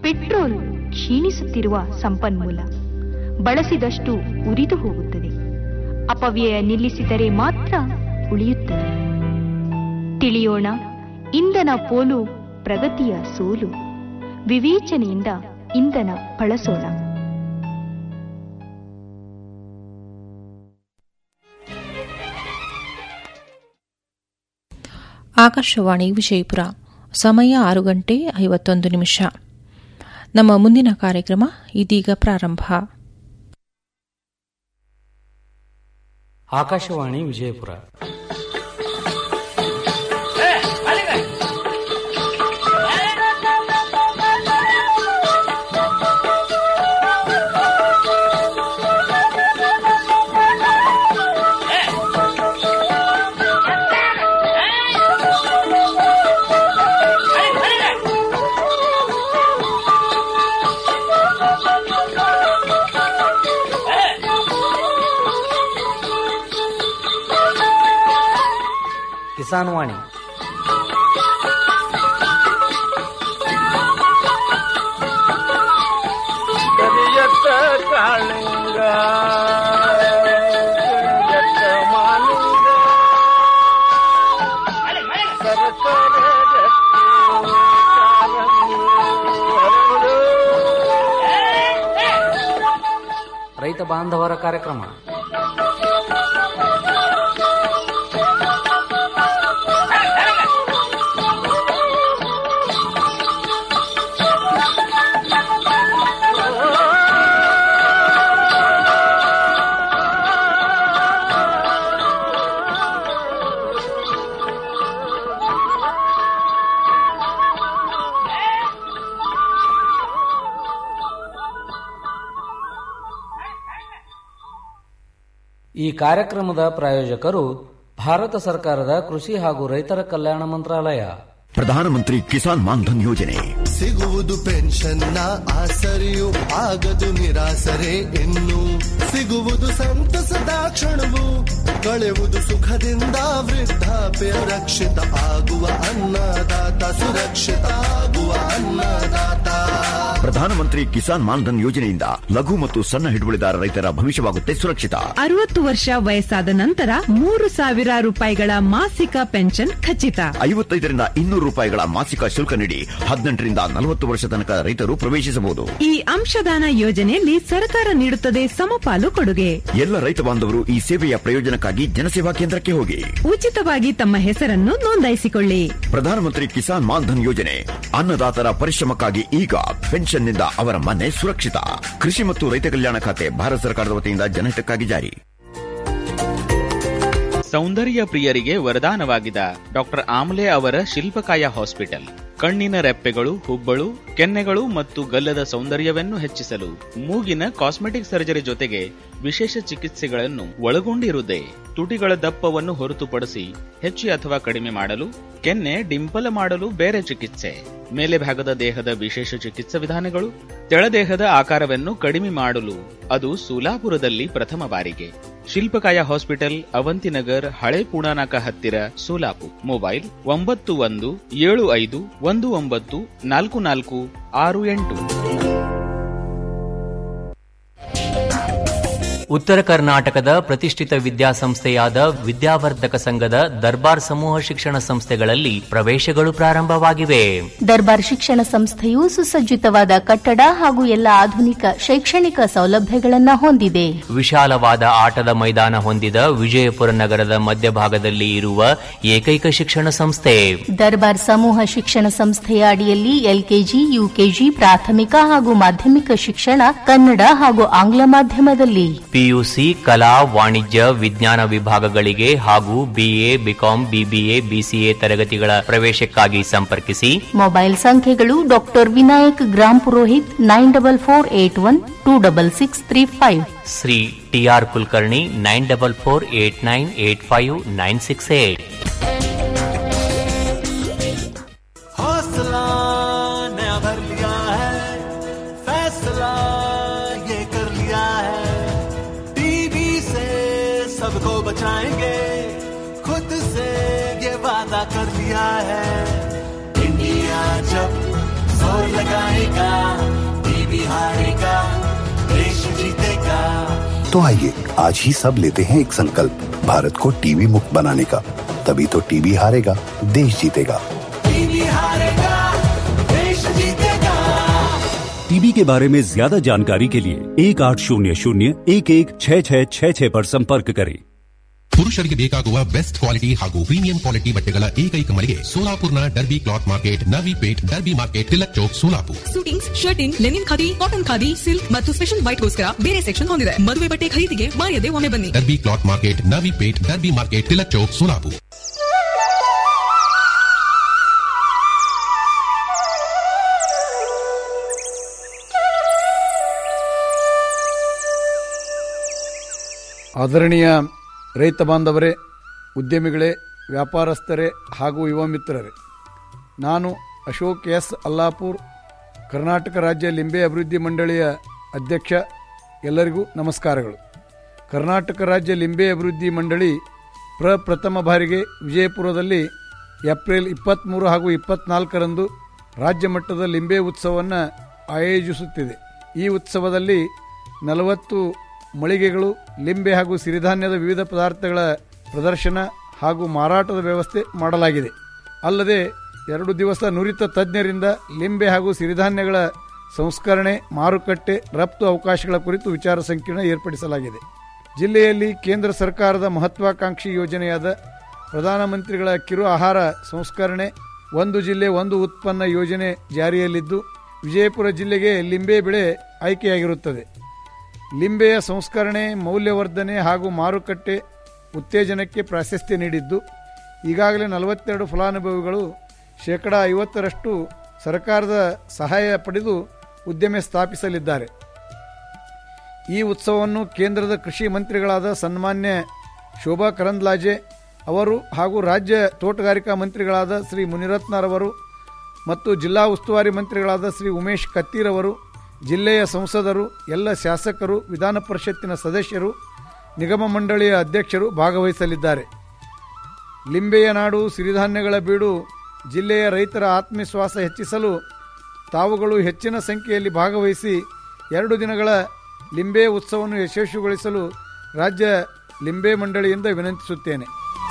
Petrol ಕ್ಷೀಣಿಸುತ್ತಿರುವ ಸಂಪನ್ಮೂಲ ಬಳಸಿದಷ್ಟು ಉರಿದು ಹೋಗುತ್ತದೆ ಅಪವ್ಯಯ ನಿಲ್ಲಿಸಿದರೆ ಮಾತ್ರ ಉಳಿಯುತ್ತದೆ ತಿಳಿಯೋಣ ಇಂಧನ ಪೋಲು ಪ್ರಗತಿಯ ಸೋಲು ವಿವೇಚನೆಯಿಂದ ಇಂಧನ ಬಳಸೋಣ ಆಕಾಶವಾಣಿ ವಿಜಯಪುರ ಸಮಯ ಆರು ಗಂಟೆ ಐವತ್ತೊಂದು ನಿಮಿಷ ನಮ್ಮ ಮುಂದಿನ ಕಾರ್ಯಕ್ರಮ ಇದೀಗ ಪ್ರಾರಂಭ ಆಕಾಶವಾಣಿ ವಿಜಯಪುರ ಕಿಸಾನ್ ವಾಣಿ ಕರಿಯತ್ತ ಕಾಳಿಂಗ ಕರಿಯತ್ತ ಮಾಲಿಂಗ ಸರಸರ ಗಟ್ಟಿ ಕಾಲಂಗಿ ಹರಡು. ರೈತ ಬಾಂಧವರ ಕಾರ್ಯಕ್ರಮ ಈ ಕಾರ್ಯಕ್ರಮದ ಪ್ರಾಯೋಜಕರು ಭಾರತ ಸರ್ಕಾರದ ಕೃಷಿ ಹಾಗೂ ರೈತರ ಕಲ್ಯಾಣ ಮಂತ್ರಾಲಯ ಪ್ರಧಾನಮಂತ್ರಿ ಕಿಸಾನ್ ಮಾನ್ಧನ್ ಯೋಜನೆ ಸಿಗುವುದು ಪೆನ್ಷನ್ನ ಆಸರೆಯು ಆಗದು ನಿರಾಸರೆ ಇನ್ನು ಸಿಗುವುದು ಸಂತಸದ ಕ್ಷಣವು ಕಳೆಯುವುದು ಸುಖದಿಂದ ವೃದ್ಧಾಪ್ಯ ರಕ್ಷಿತ ಆಗುವ ಅನ್ನದಾತ ಸುರಕ್ಷಿತ ಆಗುವ ಅನ್ನದಾತ ಪ್ರಧಾನಮಂತ್ರಿ ಕಿಸಾನ್ ಮಾನ್ಧನ್ ಯೋಜನೆಯಿಂದ ಲಘು ಮತ್ತು ಸಣ್ಣ ಹಿಡುವಳಿದಾರ ರೈತರ ಭವಿಷ್ಯವಾಗುತ್ತೆ ಸುರಕ್ಷಿತ ಅರವತ್ತು ವರ್ಷ ವಯಸ್ಸಾದ ನಂತರ ಮೂರು ಸಾವಿರ ರೂಪಾಯಿಗಳ ಮಾಸಿಕ ಪೆನ್ಷನ್ ಖಚಿತ ಐವತ್ತೈದರಿಂದ ಇನ್ನೂರು ರೂಪಾಯಿಗಳ ಮಾಸಿಕ ಶುಲ್ಕ ನೀಡಿ ಹದಿನೆಂಟರಿಂದ ನಲವತ್ತು ವರ್ಷ ತನಕ ರೈತರು ಪ್ರವೇಶಿಸಬಹುದು ಈ ಅಂಶದಾನ ಯೋಜನೆಯಲ್ಲಿ ಸರ್ಕಾರ ನೀಡುತ್ತದೆ ಸಮಪಾಲು ಕೊಡುಗೆ ಎಲ್ಲ ರೈತ ಬಾಂಧವರು ಈ ಸೇವೆಯ ಪ್ರಯೋಜನಕ್ಕಾಗಿ ಜನಸೇವಾ ಕೇಂದ್ರಕ್ಕೆ ಹೋಗಿ ಉಚಿತವಾಗಿ ತಮ್ಮ ಹೆಸರನ್ನು ನೋಂದಾಯಿಸಿಕೊಳ್ಳಿ ಪ್ರಧಾನಮಂತ್ರಿ ಕಿಸಾನ್ ಮಾನ್ಧನ್ ಯೋಜನೆ ಅನ್ನದಾತರ ಪರಿಶ್ರಮಕ್ಕಾಗಿ ಈಗ ಪೆನ್ಷನ್ನಿಂದ ಅವರ ಮನೆ ಸುರಕ್ಷಿತ ಕೃಷಿ ಮತ್ತು ರೈತ ಕಲ್ಯಾಣ ಖಾತೆ ಭಾರತ ಸರ್ಕಾರದ ವತಿಯಿಂದ ಜನಹಿತಕ್ಕಾಗಿ ಜಾರಿ ಸೌಂದರ್ಯ ಪ್ರಿಯರಿಗೆ ವರದಾನವಾಗಿದ ಡಾಕ್ಟರ್ ಆಮ್ಲೆ ಅವರ ಶಿಲ್ಪಕಾಯ ಹಾಸ್ಪಿಟಲ್ ಕಣ್ಣಿನ ರೆಪ್ಪೆಗಳು ಹುಬ್ಬಳು ಕೆನ್ನೆಗಳು ಮತ್ತು ಗಲ್ಲದ ಸೌಂದರ್ಯವನ್ನು ಹೆಚ್ಚಿಸಲು ಮೂಗಿನ ಕಾಸ್ಮೆಟಿಕ್ ಸರ್ಜರಿ ಜೊತೆಗೆ ವಿಶೇಷ ಚಿಕಿತ್ಸೆಗಳನ್ನು ಒಳಗೊಂಡಿರುತ್ತದೆ ತುಟಿಗಳ ದಪ್ಪವನ್ನು ಹೊರತುಪಡಿಸಿ ಹೆಚ್ಚು ಅಥವಾ ಕಡಿಮೆ ಮಾಡಲು ಕೆನ್ನೆ ಡಿಂಪಲ ಮಾಡಲು ಬೇರೆ ಚಿಕಿತ್ಸೆ ಮೇಲೆ ಭಾಗದ ದೇಹದ ವಿಶೇಷ ಚಿಕಿತ್ಸಾ ವಿಧಾನಗಳು ತೆಳದೇಹದ ಆಕಾರವನ್ನು ಕಡಿಮೆ ಮಾಡಲು ಅದು ಸೋಲಾಪುರದಲ್ಲಿ ಪ್ರಥಮ ಬಾರಿಗೆ ಶಿಲ್ಪಕಾಯ ಹಾಸ್ಪಿಟಲ್ ಅವಂತಿನಗರ್ ಹಳೆ ಪುಣಾನಾಕ ಹತ್ತಿರ ಸೋಲಾಪುರ್ ಮೊಬೈಲ್ ಒಂಬತ್ತು ಒಂದು ಏಳು ಐದು ಒಂದು ಒಂಬತ್ತು ನಾಲ್ಕು ನಾಲ್ಕು ಆರು ಎಂಟು ಉತ್ತರ ಕರ್ನಾಟಕದ ಪ್ರತಿಷ್ಠಿತ ವಿದ್ಯಾಸಂಸ್ಥೆಯಾದ ವಿದ್ಯಾವರ್ಧಕ ಸಂಘದ ದರ್ಬಾರ್ ಸಮೂಹ ಶಿಕ್ಷಣ ಸಂಸ್ಥೆಗಳಲ್ಲಿ ಪ್ರವೇಶಗಳು ಪ್ರಾರಂಭವಾಗಿವೆ ದರ್ಬಾರ್ ಶಿಕ್ಷಣ ಸಂಸ್ಥೆಯು ಸುಸಜ್ಜಿತವಾದ ಕಟ್ಟಡ ಹಾಗೂ ಎಲ್ಲ ಆಧುನಿಕ ಶೈಕ್ಷಣಿಕ ಸೌಲಭ್ಯಗಳನ್ನು ಹೊಂದಿದೆ ವಿಶಾಲವಾದ ಆಟದ ಮೈದಾನ ಹೊಂದಿದ ವಿಜಯಪುರ ನಗರದ ಮಧ್ಯಭಾಗದಲ್ಲಿ ಇರುವ ಏಕೈಕ ಶಿಕ್ಷಣ ಸಂಸ್ಥೆ ದರ್ಬಾರ್ ಸಮೂಹ ಶಿಕ್ಷಣ ಸಂಸ್ಥೆಯ ಅಡಿಯಲ್ಲಿ ಎಲ್ಕೆಜಿ ಯುಕೆಜಿ ಪ್ರಾಥಮಿಕ ಹಾಗೂ ಮಾಧ್ಯಮಿಕ ಶಿಕ್ಷಣ ಕನ್ನಡ ಹಾಗೂ ಆಂಗ್ಲ ಮಾಧ್ಯಮದಲ್ಲಿ ಪಿಯುಸಿ ಕಲಾ ವಾಣಿಜ್ಯ ವಿಜ್ಞಾನ ವಿಭಾಗಗಳಿಗೆ ಹಾಗೂ ಬಿಎ ಬಿಕಾಂ ಬಿಬಿಎ ಬಿಸಿಎ ತರಗತಿಗಳ ಪ್ರವೇಶಕ್ಕಾಗಿ ಸಂಪರ್ಕಿಸಿ ಮೊಬೈಲ್ ಸಂಖ್ಯೆಗಳು doctor Vinayak Grampurohit nine double four eight one two double six three five Shri T R Kulkarni nine double four eight nine eight five nine six eight हौसला नया भर लिया है फैसला ये कर लिया है टीवी से सबको बचाएंगे खुद से ये वादा कर लिया है इंडिया जब सोलर लगाएगा टीवी हारेगा देश जीतेगा तो आइए आज ही सब लेते हैं एक संकल्प भारत को टीवी मुक्त बनाने का तभी तो टीवी हारेगा देश जीतेगा टीवी हारेगा देश जीतेगा टीबी के बारे में ज्यादा जानकारी के लिए एक आठ शून्य शून्य एक एक छः छः छः छः पर संपर्क करें ಪುರುಷರಿಗೆ ಬೇಕಾಗುವ ಬೆಸ್ಟ್ ಕ್ವಾಲಿಟಿ ಹಾಗೂ ಪ್ರೀಮಿಯಂ ಕ್ವಾಲಿಟಿ ಬಟ್ಟೆಗಳ ಏಕೈಕ ಮಳಿಗೆ ಸೋಲಾಪುರ್ನ Derby cloth market Navi Peth Derby market Tilak Chowk Solapur suitings shirting linen khadi cotton khadi silk ಮತ್ತು ಸ್ಪೆಷಲ್ ವೈಟ್ಗೋಸ್ಕರ ಬೇರೆ ಸೆಕ್ಷನ್ ಹೊಂದಿದೆ ಮದುವೆ ಬಟ್ಟೆ ಖರೀದಿಗೆ ಮಾಯದೆ ಒಮ್ಮೆ ಬನ್ನಿ Derby cloth market Navi Peth Derby market Tilak Chowk Solapur ಆದರಣೀಯ ರೈತ ಬಾಂಧವರೇ ಉದ್ಯಮಿಗಳೇ ವ್ಯಾಪಾರಸ್ಥರೇ ಹಾಗೂ ಯುವ ಮಿತ್ರರೇ ನಾನು ಅಶೋಕ್ ಎಸ್ ಅಲ್ಲಾಪುರ್ ಕರ್ನಾಟಕ ರಾಜ್ಯ ಲಿಂಬೆ ಅಭಿವೃದ್ಧಿ ಮಂಡಳಿಯ ಅಧ್ಯಕ್ಷ ಎಲ್ಲರಿಗೂ ನಮಸ್ಕಾರಗಳು ಕರ್ನಾಟಕ ರಾಜ್ಯ ಲಿಂಬೆ ಅಭಿವೃದ್ಧಿ ಮಂಡಳಿ ಪ್ರಪ್ರಥಮ ಬಾರಿಗೆ ವಿಜಯಪುರದಲ್ಲಿ ಏಪ್ರಿಲ್ ಇಪ್ಪತ್ತ್ಮೂರು ಹಾಗೂ ಇಪ್ಪತ್ನಾಲ್ಕರಂದು ರಾಜ್ಯ ಮಟ್ಟದ ಲಿಂಬೆ ಉತ್ಸವವನ್ನು ಆಯೋಜಿಸುತ್ತಿದೆ ಈ ಉತ್ಸವದಲ್ಲಿ ನಲವತ್ತು ಮಳಿಗೆಗಳು ಲಿಂಬೆ ಹಾಗೂ ಸಿರಿಧಾನ್ಯದ ವಿವಿಧ ಪದಾರ್ಥಗಳ ಪ್ರದರ್ಶನ ಹಾಗೂ ಮಾರಾಟದ ವ್ಯವಸ್ಥೆ ಮಾಡಲಾಗಿದೆ ಅಲ್ಲದೆ ಎರಡು ದಿವಸ ನುರಿತ ತಜ್ಞರಿಂದ ಲಿಂಬೆ ಹಾಗೂ ಸಿರಿಧಾನ್ಯಗಳ ಸಂಸ್ಕರಣೆ ಮಾರುಕಟ್ಟೆ ರಫ್ತು ಅವಕಾಶಗಳ ಕುರಿತು ವಿಚಾರ ಸಂಕಿರಣ ಏರ್ಪಡಿಸಲಾಗಿದೆ ಜಿಲ್ಲೆಯಲ್ಲಿ ಕೇಂದ್ರ ಸರ್ಕಾರದ ಮಹತ್ವಾಕಾಂಕ್ಷಿ ಯೋಜನೆಯಾದ ಪ್ರಧಾನಮಂತ್ರಿಗಳ ಕಿರು ಆಹಾರ ಸಂಸ್ಕರಣೆ ಒಂದು ಜಿಲ್ಲೆ ಒಂದು ಉತ್ಪನ್ನ ಯೋಜನೆ ಜಾರಿಯಲ್ಲಿದ್ದು ವಿಜಯಪುರ ಜಿಲ್ಲೆಗೆ ಲಿಂಬೆ ಬೆಳೆ ಆಯ್ಕೆಯಾಗಿರುತ್ತದೆ ಲಿಂಬೆಯ ಸಂಸ್ಕರಣೆ ಮೌಲ್ಯವರ್ಧನೆ ಹಾಗೂ ಮಾರುಕಟ್ಟೆ ಉತ್ತೇಜನಕ್ಕೆ ಪ್ರಾಶಸ್ತ್ಯ ನೀಡಿದ್ದು ಈಗಾಗಲೇ ನಲವತ್ತೆರಡು ಫಲಾನುಭವಿಗಳು ಶೇಕಡ ಐವತ್ತರಷ್ಟು ಸರ್ಕಾರದ ಸಹಾಯ ಪಡೆದು ಉದ್ಯಮ ಸ್ಥಾಪಿಸಲಿದ್ದಾರೆ ಈ ಉತ್ಸವವನ್ನು ಕೇಂದ್ರದ ಕೃಷಿ ಮಂತ್ರಿಗಳಾದ ಸನ್ಮಾನ್ಯ ಶೋಭಾ ಕರಂದ್ಲಾಜೆ ಅವರು ಹಾಗೂ ರಾಜ್ಯ ತೋಟಗಾರಿಕಾ ಮಂತ್ರಿಗಳಾದ ಶ್ರೀ ಮುನಿರತ್ನರವರು ಮತ್ತು ಜಿಲ್ಲಾ ಉಸ್ತುವಾರಿ ಮಂತ್ರಿಗಳಾದ ಶ್ರೀ ಉಮೇಶ್ ಕತ್ತೀರವರು ಜಿಲ್ಲೆಯ ಸಂಸದರು ಎಲ್ಲ ಶಾಸಕರು ವಿಧಾನ ಪರಿಷತ್ತಿನ ಸದಸ್ಯರು ನಿಗಮ ಮಂಡಳಿಯ ಅಧ್ಯಕ್ಷರು ಭಾಗವಹಿಸಲಿದ್ದಾರೆ ಲಿಂಬೆಯ ನಾಡು ಸಿರಿಧಾನ್ಯಗಳ ಬೀಡು ಜಿಲ್ಲೆಯ ರೈತರ ಆತ್ಮವಿಶ್ವಾಸ ಹೆಚ್ಚಿಸಲು ತಾವುಗಳು ಹೆಚ್ಚಿನ ಸಂಖ್ಯೆಯಲ್ಲಿ ಭಾಗವಹಿಸಿ ಎರಡು ದಿನಗಳ ಲಿಂಬೆ ಉತ್ಸವವನ್ನು ಯಶಸ್ವಿಗೊಳಿಸಲು ರಾಜ್ಯ ಲಿಂಬೆ ಮಂಡಳಿಯಿಂದ ವಿನಂತಿಸುತ್ತೇನೆ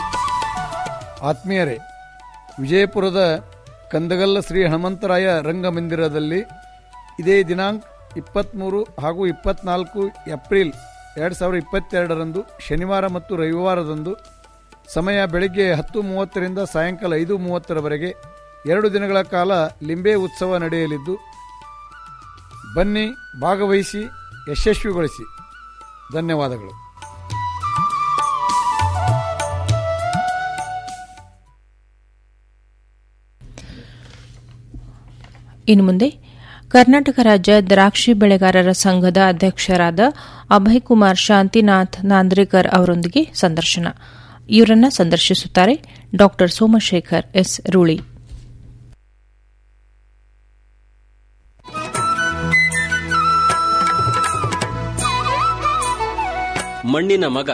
ಆತ್ಮೀಯರೇ ವಿಜಯಪುರದ ಕಂದಗಲ್ಲ ಶ್ರೀ ಹನುಮಂತರಾಯ ರಂಗಮಂದಿರದಲ್ಲಿ ಇದೇ ದಿನಾಂಕ ಇಪ್ಪತ್ತ್ಮೂರು ಹಾಗೂ ಇಪ್ಪತ್ನಾಲ್ಕು ಏಪ್ರಿಲ್ ಎರಡು ಸಾವಿರದ ಇಪ್ಪತ್ತೆರಡರಂದು ಶನಿವಾರ ಮತ್ತು ರವಿವಾರದಂದು ಸಮಯ ಬೆಳಗ್ಗೆ ಹತ್ತು ಮೂವತ್ತರಿಂದ ಸಾಯಂಕಾಲ ಐದು ಮೂವತ್ತರವರೆಗೆ ಎರಡು ದಿನಗಳ ಕಾಲ ಲಿಂಬೆ ಉತ್ಸವ ನಡೆಯಲಿದ್ದು ಬನ್ನಿ ಭಾಗವಹಿಸಿ ಯಶಸ್ವಿಗೊಳಿಸಿ ಧನ್ಯವಾದಗಳು ಇನ್ನು ಮುಂದೆ ಕರ್ನಾಟಕ ರಾಜ್ಯ ದ್ರಾಕ್ಷಿ ಬೆಳೆಗಾರರ ಸಂಘದ ಅಧ್ಯಕ್ಷರಾದ ಅಭಯ್ ಕುಮಾರ್ ಶಾಂತಿನಾಥ್ ನಾಂದ್ರೇಕರ್ ಅವರೊಂದಿಗೆ ಸಂದರ್ಶನ ಇವರನ್ನ ಸಂದರ್ಶಿಸುತ್ತಾರೆ ಡಾ ಸೋಮಶೇಖರ್ ಎಸ್ ರೂಳಿ ಮಣ್ಣಿನ ಮಗ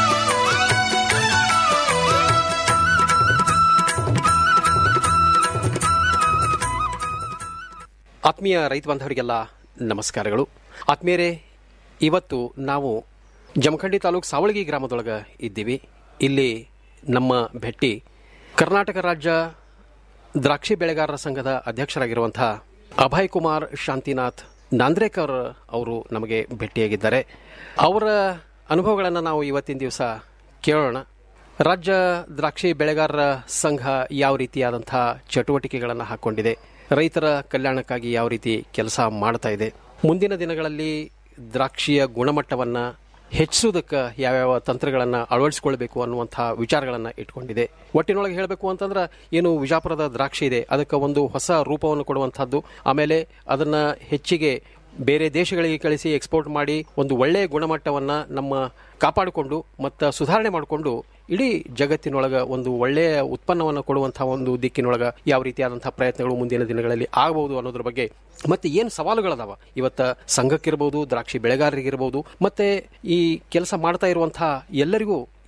ಆತ್ಮೀಯ ರೈತ ಬಾಂಧವರಿಗೆಲ್ಲ ನಮಸ್ಕಾರಗಳು ಆತ್ಮೀಯರೇ ಇವತ್ತು ನಾವು ಜಮಖಂಡಿ ತಾಲೂಕು ಸಾವಳಗಿ ಗ್ರಾಮದೊಳಗೆ ಇದ್ದೀವಿ ಇಲ್ಲಿ ನಮ್ಮ ಭೇಟಿ ಕರ್ನಾಟಕ ರಾಜ್ಯ ದ್ರಾಕ್ಷಿ ಬೆಳೆಗಾರರ ಸಂಘದ ಅಧ್ಯಕ್ಷರಾಗಿರುವಂಥ ಅಭಯ್ ಕುಮಾರ್ ಶಾಂತಿನಾಥ್ ನಾಂದ್ರೇಕರ್ ಅವರು ನಮಗೆ ಭೇಟಿಯಾಗಿದ್ದಾರೆ ಅವರ ಅನುಭವಗಳನ್ನು ನಾವು ಇವತ್ತಿನ ದಿವಸ ಕೇಳೋಣ ರಾಜ್ಯ ದ್ರಾಕ್ಷಿ ಬೆಳೆಗಾರರ ಸಂಘ ಯಾವ ರೀತಿಯಾದಂಥ ಚಟುವಟಿಕೆಗಳನ್ನು ಹಾಕೊಂಡಿದೆ ರೈತರ ಕಲ್ಯಾಣಕ್ಕಾಗಿ ಯಾವ ರೀತಿ ಕೆಲಸ ಮಾಡ್ತಾ ಇದೆ ಮುಂದಿನ ದಿನಗಳಲ್ಲಿ ದ್ರಾಕ್ಷಿಯ ಗುಣಮಟ್ಟವನ್ನು ಹೆಚ್ಚಿಸುವುದಕ್ಕೆ ಯಾವ್ಯಾವ ತಂತ್ರಗಳನ್ನು ಅಳವಡಿಸಿಕೊಳ್ಬೇಕು ಅನ್ನುವಂಥ ವಿಚಾರಗಳನ್ನು ಇಟ್ಕೊಂಡಿದೆ ಒಟ್ಟಿನೊಳಗೆ ಹೇಳಬೇಕು ಅಂತಂದ್ರೆ ಏನು ವಿಜಾಪುರದ ದ್ರಾಕ್ಷಿ ಇದೆ ಅದಕ್ಕೆ ಒಂದು ಹೊಸ ರೂಪವನ್ನು ಕೊಡುವಂಥದ್ದು ಆಮೇಲೆ ಅದನ್ನು ಹೆಚ್ಚಿಗೆ ಬೇರೆ ದೇಶಗಳಿಗೆ ಕಳಿಸಿ ಎಕ್ಸ್ಪೋರ್ಟ್ ಮಾಡಿ ಒಂದು ಒಳ್ಳೆಯ ಗುಣಮಟ್ಟವನ್ನು ನಮ್ಮ ಕಾಪಾಡಿಕೊಂಡು ಮತ್ತು ಸುಧಾರಣೆ ಮಾಡಿಕೊಂಡು ಇಡೀ ಜಗತ್ತಿನೊಳಗೆ ಒಂದು ಒಳ್ಳೆಯ ಉತ್ಪನ್ನವನ್ನು ಕೊಡುವಂತಹ ಒಂದು ದಿಕ್ಕಿನೊಳಗೆ ಯಾವ ರೀತಿಯಾದಂತಹ ಪ್ರಯತ್ನಗಳು ಮುಂದಿನ ದಿನಗಳಲ್ಲಿ ಆಗಬಹುದು ಅನ್ನೋದ್ರ ಬಗ್ಗೆ ಮತ್ತೆ ಏನು ಸವಾಲುಗಳದಾವ ಇವತ್ತ ಸಂಘಕ್ಕಿರ್ಬೋದು ದ್ರಾಕ್ಷಿ ಬೆಳೆಗಾರರಿಗಿರ್ಬೋದು ಮತ್ತೆ ಈ ಕೆಲಸ ಮಾಡ್ತಾ ಇರುವಂತಹ ಎಲ್ಲರಿಗೂ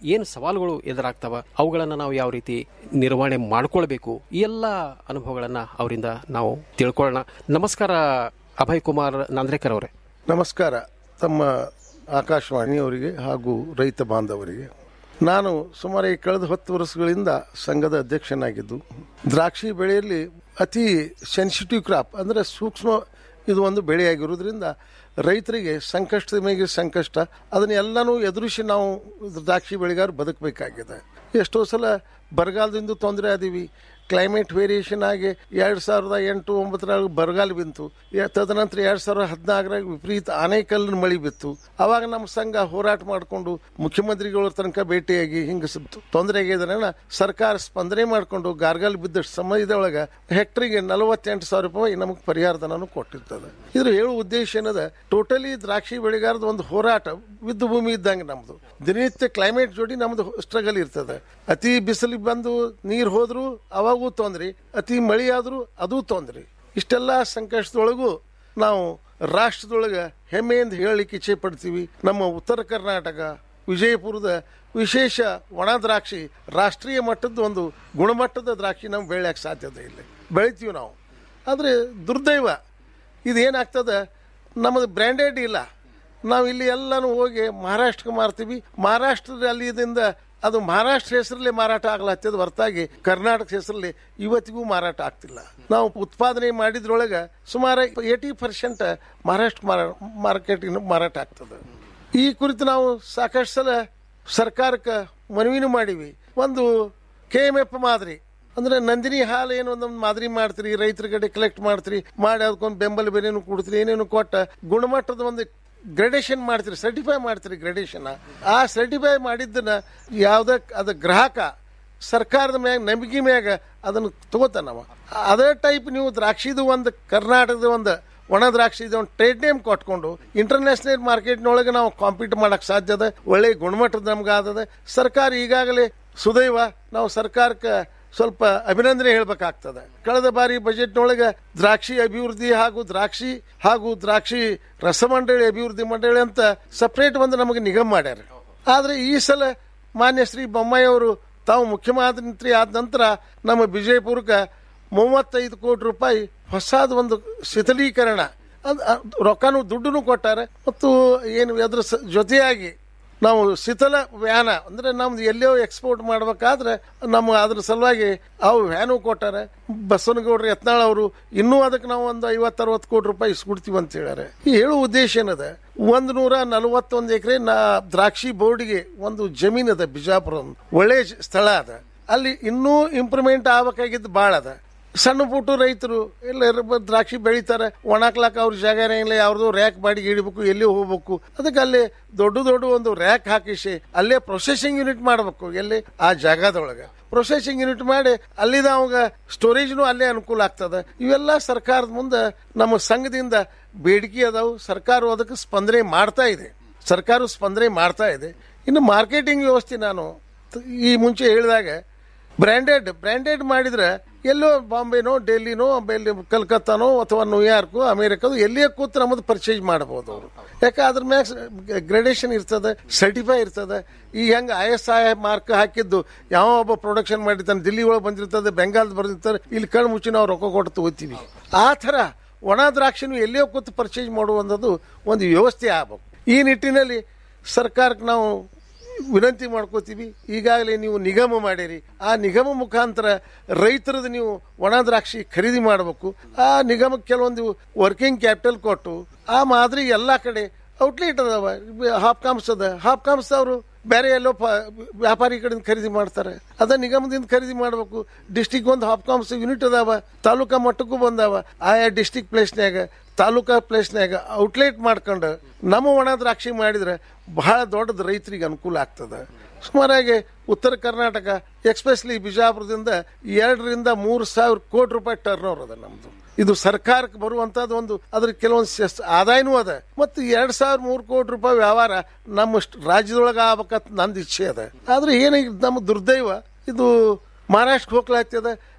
ಏನು ಸವಾಲುಗಳು ಎದುರಾಗ್ತವ ಅವುಗಳನ್ನು ನಾವು ಯಾವ ರೀತಿ ನಿರ್ವಹಣೆ ಮಾಡ್ಕೊಳ್ಬೇಕು ಈ ಎಲ್ಲ ಅನುಭವಗಳನ್ನು ಅವರಿಂದ ನಾವು ತಿಳ್ಕೊಳ್ಳೋಣ ನಮಸ್ಕಾರ ಅಭಯ್ ಕುಮಾರ್ ನಾಂದ್ರೇಕರ್ ಅವರೇ ನಮಸ್ಕಾರ ತಮ್ಮ ಆಕಾಶವಾಣಿಯವರಿಗೆ ಹಾಗೂ ರೈತ ಬಾಂಧವರಿಗೆ ನಾನು ಸುಮಾರು ಈ ಕಳೆದ ಹತ್ತು ವರ್ಷಗಳಿಂದ ಸಂಘದ ಅಧ್ಯಕ್ಷನಾಗಿದ್ದು ದ್ರಾಕ್ಷಿ ಬೆಳೆಯಲ್ಲಿ ಅತಿ ಸೆನ್ಸಿಟಿವ್ ಕ್ರಾಪ್ ಅಂದರೆ ಸೂಕ್ಷ್ಮ ಇದು ಒಂದು ಬೆಳೆಯಾಗಿರೋದ್ರಿಂದ ರೈತರಿಗೆ ಸಂಕಷ್ಟದ ಮೇಲೆ ಸಂಕಷ್ಟ ಅದನ್ನೆಲ್ಲನೂ ಎದುರಿಸಿ ನಾವು ದ್ರಾಕ್ಷಿ ಬೆಳೆಗಾರ ಬದುಕಬೇಕಾಗಿದೆ ಎಷ್ಟೋ ಸಲ ಬರಗಾಲದಿಂದ ತೊಂದರೆ ಆದೀವಿ ಕ್ಲೈಮೇಟ್ ವೇರಿಯೇಷನ್ ಆಗಿ ಎರಡು ಸಾವಿರದ ಎಂಟು ಒಂಬತ್ತರಾಗ ಬರಗಾಲ ಬಿತ್ತು ಯ- ತದನಂತರ ಎರಡು ಸಾವಿರದ ಹದಿನಾಲ್ಕರಾಗ ವಿಪರೀತ ಆನೇಕಲ್ಲಿನ ಮಳೆ ಬಿತ್ತು ಅವಾಗ ನಮ್ಮ ಸಂಘ ಹೋರಾಟ ಮಾಡಿಕೊಂಡು ಮುಖ್ಯಮಂತ್ರಿಗಳ ತನಕ ಭೇಟಿಯಾಗಿ ಹಿಂಗೆ ತೊಂದರೆ ಆಗಿದ್ರೆ ಸರ್ಕಾರ ಸ್ಪಂದನೆ ಮಾಡಿಕೊಂಡು ಗಾರ್ಗಾಲ್ ಬಿದ್ದ ಸಮಯದೊಳಗೆ ಹೆಕ್ಟರಿಗೆ ನಲವತ್ತೆಂಟು ಸಾವಿರ ರೂಪಾಯಿ ನಮಗೆ ಪರಿಹಾರ ಧನನು ಕೊಟ್ಟಿರ್ತದೆ ಇದ್ರ ಹೇಳುವ ಉದ್ದೇಶ ಏನದ ಟೋಟಲಿ ದ್ರಾಕ್ಷಿ ಬೆಳೆಗಾರದ ಒಂದು ಹೋರಾಟ ವಿದ್ದ ಭೂಮಿ ಇದ್ದಂಗೆ ನಮ್ದು ದಿನನಿತ್ಯ ಕ್ಲೈಮೇಟ್ ಜೋಡಿ ನಮ್ದು ಸ್ಟ್ರಗಲ್ ಇರ್ತದೆ ಅತಿ ಬಿಸಿಲಿಗೆ ಬಂದು ನೀರು ಹೋದ್ರು ಅವಾಗೂ ತೊಂದ್ರಿ ಅತಿ ಮಳೆ ಆದ್ರೂ ಅದೂ ತೊಂದ್ರಿ ಇಷ್ಟೆಲ್ಲ ಸಂಕಷ್ಟದೊಳಗೂ ನಾವು ರಾಷ್ಟ್ರದೊಳಗೆ ಹೆಮ್ಮೆಯಿಂದ ಹೇಳಲಿಕ್ಕೆ ಇಚ್ಛೆ ಪಡ್ತೀವಿ ನಮ್ಮ ಉತ್ತರ ಕರ್ನಾಟಕ ವಿಜಯಪುರದ ವಿಶೇಷ ಒಣ ದ್ರಾಕ್ಷಿ ರಾಷ್ಟ್ರೀಯ ಮಟ್ಟದ ಒಂದು ಗುಣಮಟ್ಟದ ದ್ರಾಕ್ಷಿ ನಾವು ಬೆಳೆಯಕ್ಕೆ ಸಾಧ್ಯತೆ ಇಲ್ಲ ಬೆಳಿತೀವಿ ನಾವು ಆದರೆ ದುರ್ದೈವ ಇದೇನಾಗ್ತದೆ ನಮ್ಮದು ಬ್ರ್ಯಾಂಡೆಡ್ ಇಲ್ಲ ನಾವು ಇಲ್ಲಿ ಎಲ್ಲನೂ ಹೋಗಿ ಮಹಾರಾಷ್ಟ್ರಕ್ಕೆ ಮಾರ್ತೀವಿ ಮಹಾರಾಷ್ಟ್ರದ ಅಲ್ಲಿದಿಂದ ಅದು ಮಹಾರಾಷ್ಟ್ರ ಹೆಸರಲ್ಲಿ ಮಾರಾಟ ಆಗ್ಲತ್ತದ ಹೊರತಾಗಿ ಕರ್ನಾಟಕ ಹೆಸರಲ್ಲಿ ಇವತ್ತಿಗೂ ಮಾರಾಟ ಆಗ್ತಿಲ್ಲ ನಾವು ಉತ್ಪಾದನೆ ಮಾಡಿದ್ರೊಳಗೆ ಸುಮಾರು ಏಯ್ಟಿ ಪರ್ಸೆಂಟ್ ಮಹಾರಾಷ್ಟ್ರ ಮಾರ್ಕೆಟಿನ ಮಾರಾಟ ಆಗ್ತದೆ ಈ ಕುರಿತು ನಾವು ಸಾಕಷ್ಟು ಸಲ ಸರ್ಕಾರಕ್ಕೆ ಮನವಿನೂ ಮಾಡೀವಿ ಒಂದು ಕೆ ಎಮ್ ಎಫ್ ಮಾದರಿ ಅಂದ್ರೆ ನಂದಿನಿ ಹಾಲು ಏನು ಒಂದೊಂದು ಮಾದರಿ ಮಾಡ್ತೀರಿ ರೈತರ ಕಡೆ ಕಲೆಕ್ಟ್ ಮಾಡ್ತೀರಿ ಮಾಡಿ ಅದಕ್ಕೊಂದು ಬೆಂಬಲ ಬೆಲೆನೂ ಕೊಡ್ತೀರಿ ಏನೇನು ಕೊಟ್ಟ ಗುಣಮಟ್ಟದ ಒಂದು ಗ್ರೇಡೇಷನ್ ಮಾಡ್ತೀರಿ ಸರ್ಟಿಫೈ ಮಾಡ್ತೀರಿ ಗ್ರೇಡೇಷನ್ ಆ ಸರ್ಟಿಫೈ ಮಾಡಿದ್ದನ್ನ ಯಾವ್ದ ಅದ ಗ್ರಾಹಕ ಸರ್ಕಾರದ ಮ್ಯಾಗ ನಂಬಿಕೆ ಮ್ಯಾಗ ಅದನ್ನು ತಗೋತಾನವ ಅದೇ ಟೈಪ್ ನೀವು ದ್ರಾಕ್ಷಿದು ಒಂದು ಕರ್ನಾಟಕದ ಒಂದು ಒಣ ದ್ರಾಕ್ಷಿ ಒಂದು ಟ್ರೇಡ್ ನೇಮ್ ಕೊಟ್ಕೊಂಡು ಇಂಟರ್ನ್ಯಾಷನಲ್ ಮಾರ್ಕೆಟ್ನೊಳಗೆ ನಾವು ಕಾಂಪೀಟ್ ಮಾಡಕ್ ಸಾಧ್ಯ ಅದ ಒಳ್ಳೆ ಗುಣಮಟ್ಟದ ನಮ್ಗೆ ಆದದ ಸರ್ಕಾರ ಈಗಾಗಲೇ ಸುದೈವ ನಾವು ಸರ್ಕಾರಕ್ಕೆ ಸ್ವಲ್ಪ ಅಭಿನಂದನೆ ಹೇಳ್ಬೇಕಾಗ್ತದೆ ಕಳೆದ ಬಾರಿ ಬಜೆಟ್ನೊಳಗೆ ದ್ರಾಕ್ಷಿ ಅಭಿವೃದ್ಧಿ ಹಾಗೂ ದ್ರಾಕ್ಷಿ ಹಾಗೂ ದ್ರಾಕ್ಷಿ ರಸಮಂಡಳಿ ಅಭಿವೃದ್ಧಿ ಮಂಡಳಿ ಅಂತ ಸಪರೇಟ್ ಒಂದು ನಮಗೆ ನಿಗಮ ಮಾಡ್ಯಾರ ಆದ್ರೆ ಈ ಸಲ ಮಾನ್ಯ ಶ್ರೀ ಬೊಮ್ಮಾಯಿ ಅವರು ತಾವು ಮುಖ್ಯಮಂತ್ರಿ ಆದ ನಂತರ ನಮ್ಮ ವಿಜಯಪುರಕ್ಕೆ ಮೂವತ್ತೈದು ಕೋಟಿ ರೂಪಾಯಿ ಹೊಸದ ಒಂದು ಶಿಥಲೀಕರಣ ಅದ್- ಅದ್ ರೊಕ್ಕನು ದುಡ್ಡನ್ನು ಕೊಟ್ಟಾರೆ ಮತ್ತು ಏನು ಅದ್ರ ಸ- ಜೊತೆಯಾಗಿ ನಾವು ಶೀತಲ ವ್ಯಾನ ಅಂದ್ರೆ ನಮ್ದು ಎಲ್ಲೋ ಎಕ್ಸ್ಪೋರ್ಟ್ ಮಾಡ್ಬೇಕಾದ್ರೆ ನಮ್ಮ ಅದ್ರ ಸಲುವಾಗಿ ಅವು ವ್ಯಾನು ಕೊಟ್ಟಾರೆ ಬಸವನಗೌಡ್ರು ಯತ್ನಾಳ್ ಅವರು ಇನ್ನೂ ಅದಕ್ಕೆ ನಾವು ಒಂದು ಐವತ್ತು ಅರವತ್ತು ಕೋಟಿ ರೂಪಾಯಿ ಇಸ್ಕೊಡ್ತೀವಿ ಅಂತ ಹೇಳ್ಯಾರೆ ಈ ಹೇಳುವ ಉದ್ದೇಶ ಏನದ ಒಂದ್ ನೂರ ನಲವತ್ತೊಂದು ಎಕರೆ ನಾ ದ್ರಾಕ್ಷಿ ಬೋರ್ಡ್ಗೆ ಒಂದು ಜಮೀನ್ ಅದ ಬಿಜಾಪುರ ಒಂದು ಒಳ್ಳೆ ಜ- ಸ್ಥಳ ಅದ ಅಲ್ಲಿ ಇನ್ನೂ ಇಂಪ್ರೂವ್ಮೆಂಟ್ ಆಗ್ಬೇಕಾಗಿದ್ದು ಭಾಳ ಅದ ಸಣ್ಣ ಪುಟ್ಟು ರೈತರು ಎಲ್ಲ ಇರ್ಬ- ದ್ರಾಕ್ಷಿ ಬೆಳಿತಾರೆ ಒಣಾಕ್ಲಾಕ ಅವ್ರ ಜಾಗನೇ ಇಲ್ಲ ಯಾವ್ದು ರ್ಯಾಕ್ ಮಾಡಿ ಇಡಬೇಕು ಎಲ್ಲಿ ಹೋಗ್ಬೇಕು ಅದಕ್ಕೆ ಅಲ್ಲಿ ದೊಡ್ಡ ದೊಡ್ಡ ಒಂದು ರ್ಯಾಕ್ ಹಾಕಿಸಿ ಅಲ್ಲೇ ಪ್ರೊಸೆಸಿಂಗ್ ಯೂನಿಟ್ ಮಾಡಬೇಕು ಎಲ್ಲಿ ಆ ಜಾಗದೊಳಗೆ ಪ್ರೊಸೆಸಿಂಗ್ ಯೂನಿಟ್ ಮಾಡಿ ಅಲ್ಲಿದ ಅವಾಗ ಸ್ಟೋರೇಜ್ನು ಅಲ್ಲೇ ಅನುಕೂಲ ಆಗ್ತದೆ ಇವೆಲ್ಲ ಸರ್ಕಾರದ ಮುಂದೆ ನಮ್ಮ ಸಂಘದಿಂದ ಬೇಡಿಕೆ ಅದಾವು ಸರ್ಕಾರ ಅದಕ್ಕೆ ಸ್ಪಂದನೆ ಮಾಡ್ತಾ ಇದೆ ಸರ್ಕಾರ ಸ್ಪಂದನೆ ಮಾಡ್ತಾ ಇದೆ ಇನ್ನು ಮಾರ್ಕೆಟಿಂಗ್ ವ್ಯವಸ್ಥೆ ನಾನು ತ- ಈ ಮುಂಚೆ ಹೇಳಿದಾಗ ಬ್ರ್ಯಾಂಡೆಡ್ ಬ್ರ್ಯಾಂಡೆಡ್ ಮಾಡಿದ್ರೆ ಎಲ್ಲೋ ಬಾಂಬೆನೋ ಡೆಲ್ಲಿನೋ ಬೆಲ್ಲಿ ಕಲ್ಕತ್ತಾನೋ ಅಥವಾ ನ್ಯೂಯಾರ್ಕು ಅಮೇರಿಕದು ಎಲ್ಲಿಯೇ ಕೂತು ನಮ್ಮದು ಪರ್ಚೇಸ್ ಮಾಡಬಹುದು ಅವರು ಯಾಕೆ ಅದ್ರ ಮ್ಯಾಗ ಗ್ರೇಡೇಷನ್ ಇರ್ತದೆ ಸರ್ಟಿಫೈ ಇರ್ತದೆ ಈ ಹೆಂಗೆ ಐ ಎಸ್ ಐ ಮಾರ್ಕ್ ಹಾಕಿದ್ದು ಯಾವ ಒಬ್ಬ ಪ್ರೊಡಕ್ಷನ್ ಮಾಡಿರ್ತಾನೆ ದಿಲ್ಲಿ ಒಳಗೆ ಬಂದಿರ್ತದೆ ಬೆಂಗಾಲ್ ಬರ್ದಿರ್ತಾರೆ ಇಲ್ಲಿ ಕಣ್ಣು ಮುಚ್ಚಿ ನಾವು ರೊಕ್ಕ ಕೊಟ್ಟು ತಗೋತೀವಿ ಆ ಥರ ಒಣ ದ್ರಾಕ್ಷಿನೂ ಎಲ್ಲಿಯೋ ಕೂತು ಪರ್ಚೇಸ್ ಮಾಡುವಂಥದ್ದು ಒಂದು ವ್ಯವಸ್ಥೆ ಆಗ್ಬೇಕು ಈ ನಿಟ್ಟಿನಲ್ಲಿ ಸರ್ಕಾರಕ್ಕೆ ನಾವು ವಿನಂತಿ ಮಾಡ್ಕೋತೀವಿ ಈಗಾಗಲೇ ನೀವು ನಿಗಮ ಮಾಡಿರಿ ಆ ನಿಗಮ ಮುಖಾಂತರ ರೈತರದ್ದು ನೀವು ಒಣ ದ್ರಾಕ್ಷಿ ಖರೀದಿ ಮಾಡಬೇಕು ಆ ನಿಗಮಕ್ಕೆ ಕೆಲವೊಂದು ವರ್ಕಿಂಗ್ ಕ್ಯಾಪಿಟಲ್ ಕೊಟ್ಟು ಆ ಮಾದರಿ ಎಲ್ಲ ಕಡೆ ಔಟ್ಲೆಟ್ ಅದಾವ ಹಾಪ್ಕಾಮ್ಸ್ ಅದ ಹಾಪ್ಕಾಮ್ಸ್ ಅವರು ಬೇರೆ ಎಲ್ಲೋ ಪ- ವ್ಯಾಪಾರಿ ಕಡೆಯಿಂದ ಖರೀದಿ ಮಾಡ್ತಾರೆ ಅದ ನಿಗಮದಿಂದ ಖರೀದಿ ಮಾಡಬೇಕು ಡಿಸ್ಟಿಕ್ ಒಂದು ಹಾಪ್ಕಾಮ್ಸ್ ಯೂನಿಟ್ ಅದಾವ ತಾಲೂಕಾ ಮಟ್ಟಕ್ಕೂ ಬಂದಾವ ಆಯಾ ಡಿಸ್ಟಿಕ್ ಪ್ಲೇಸ್ನ್ಯಾಗ ತಾಲೂಕಾ ಪ್ಲೇಸ್ನ್ಯಾಗ ಔಟ್ಲೆಟ್ ಮಾಡ್ಕೊಂಡು ನಮ್ಮ ಒಣ ದ್ರಾಕ್ಷಿ ಮಾಡಿದ್ರೆ ಬಹಳ ದೊಡ್ಡದು ರೈತರಿಗೆ ಅನುಕೂಲ ಆಗ್ತದೆ ಸುಮಾರಾಗಿ ಉತ್ತರ ಕರ್ನಾಟಕ ಎಕ್ಸ್ಪೆಷಲಿ ಬಿಜಾಪುರದಿಂದ ಎರಡರಿಂದ ಮೂರು ಸಾವಿರ ಕೋಟಿ ರೂಪಾಯಿ ಟರ್ನ್ ಓವರ್ ಅದ ನಮ್ದು ಇದು ಸರ್ಕಾರಕ್ಕೆ ಬರುವಂತದ್ದು ಒಂದು ಅದ್ರ ಕೆಲವೊಂದು ಸೆಸ್- ಆದಾಯನೂ ಅದ ಮತ್ತು ಎರಡ್ ಸಾವಿರ ಮೂರು ಕೋಟಿ ರೂಪಾಯಿ ವ್ಯವಹಾರ ನಮ್ಮ ಸ್ಟ್- ರಾಜ್ಯದೊಳಗೆ ಆಗ್ಬೇಕಂತ ನಂದು ಇಚ್ಛೆ ಅದ ಆದ್ರೆ ಏನಾಗಿ ನಮ್ಮ ದುರ್ದೈವ ಇದು ಮಹಾರಾಷ್ಟ್ರ ಹೋಗ್ಲಾಗ್ತದ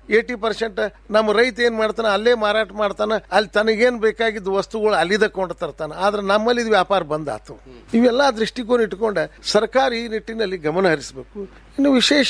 ಏಟಿ ಪರ್ಸೆಂಟ್ ನಮ್ಮ ರೈತ ಏನ್ ಮಾಡ್ತಾನ ಅಲ್ಲೇ ಮಾರಾಟ ಮಾಡ್ತಾನ ಅಲ್ಲಿ ತನಗೇನ್ ಬೇಕಾಗಿದ್ದ ವಸ್ತುಗಳು ಅಲ್ಲಿದ ಕೊಂಡು ತರ್ತಾನ ಆದ್ರೆ ನಮ್ಮಲ್ಲಿ ಇದು ವ್ಯಾಪಾರ ಬಂದ್ ಆತು ಇವೆಲ್ಲ ದೃಷ್ಟಿಕೋನ ಇಟ್ಕೊಂಡ ಸರ್ಕಾರ ಈ ನಿಟ್ಟಿನಲ್ಲಿ ಗಮನ ಹರಿಸಬೇಕು ಇನ್ನು ವಿಶೇಷ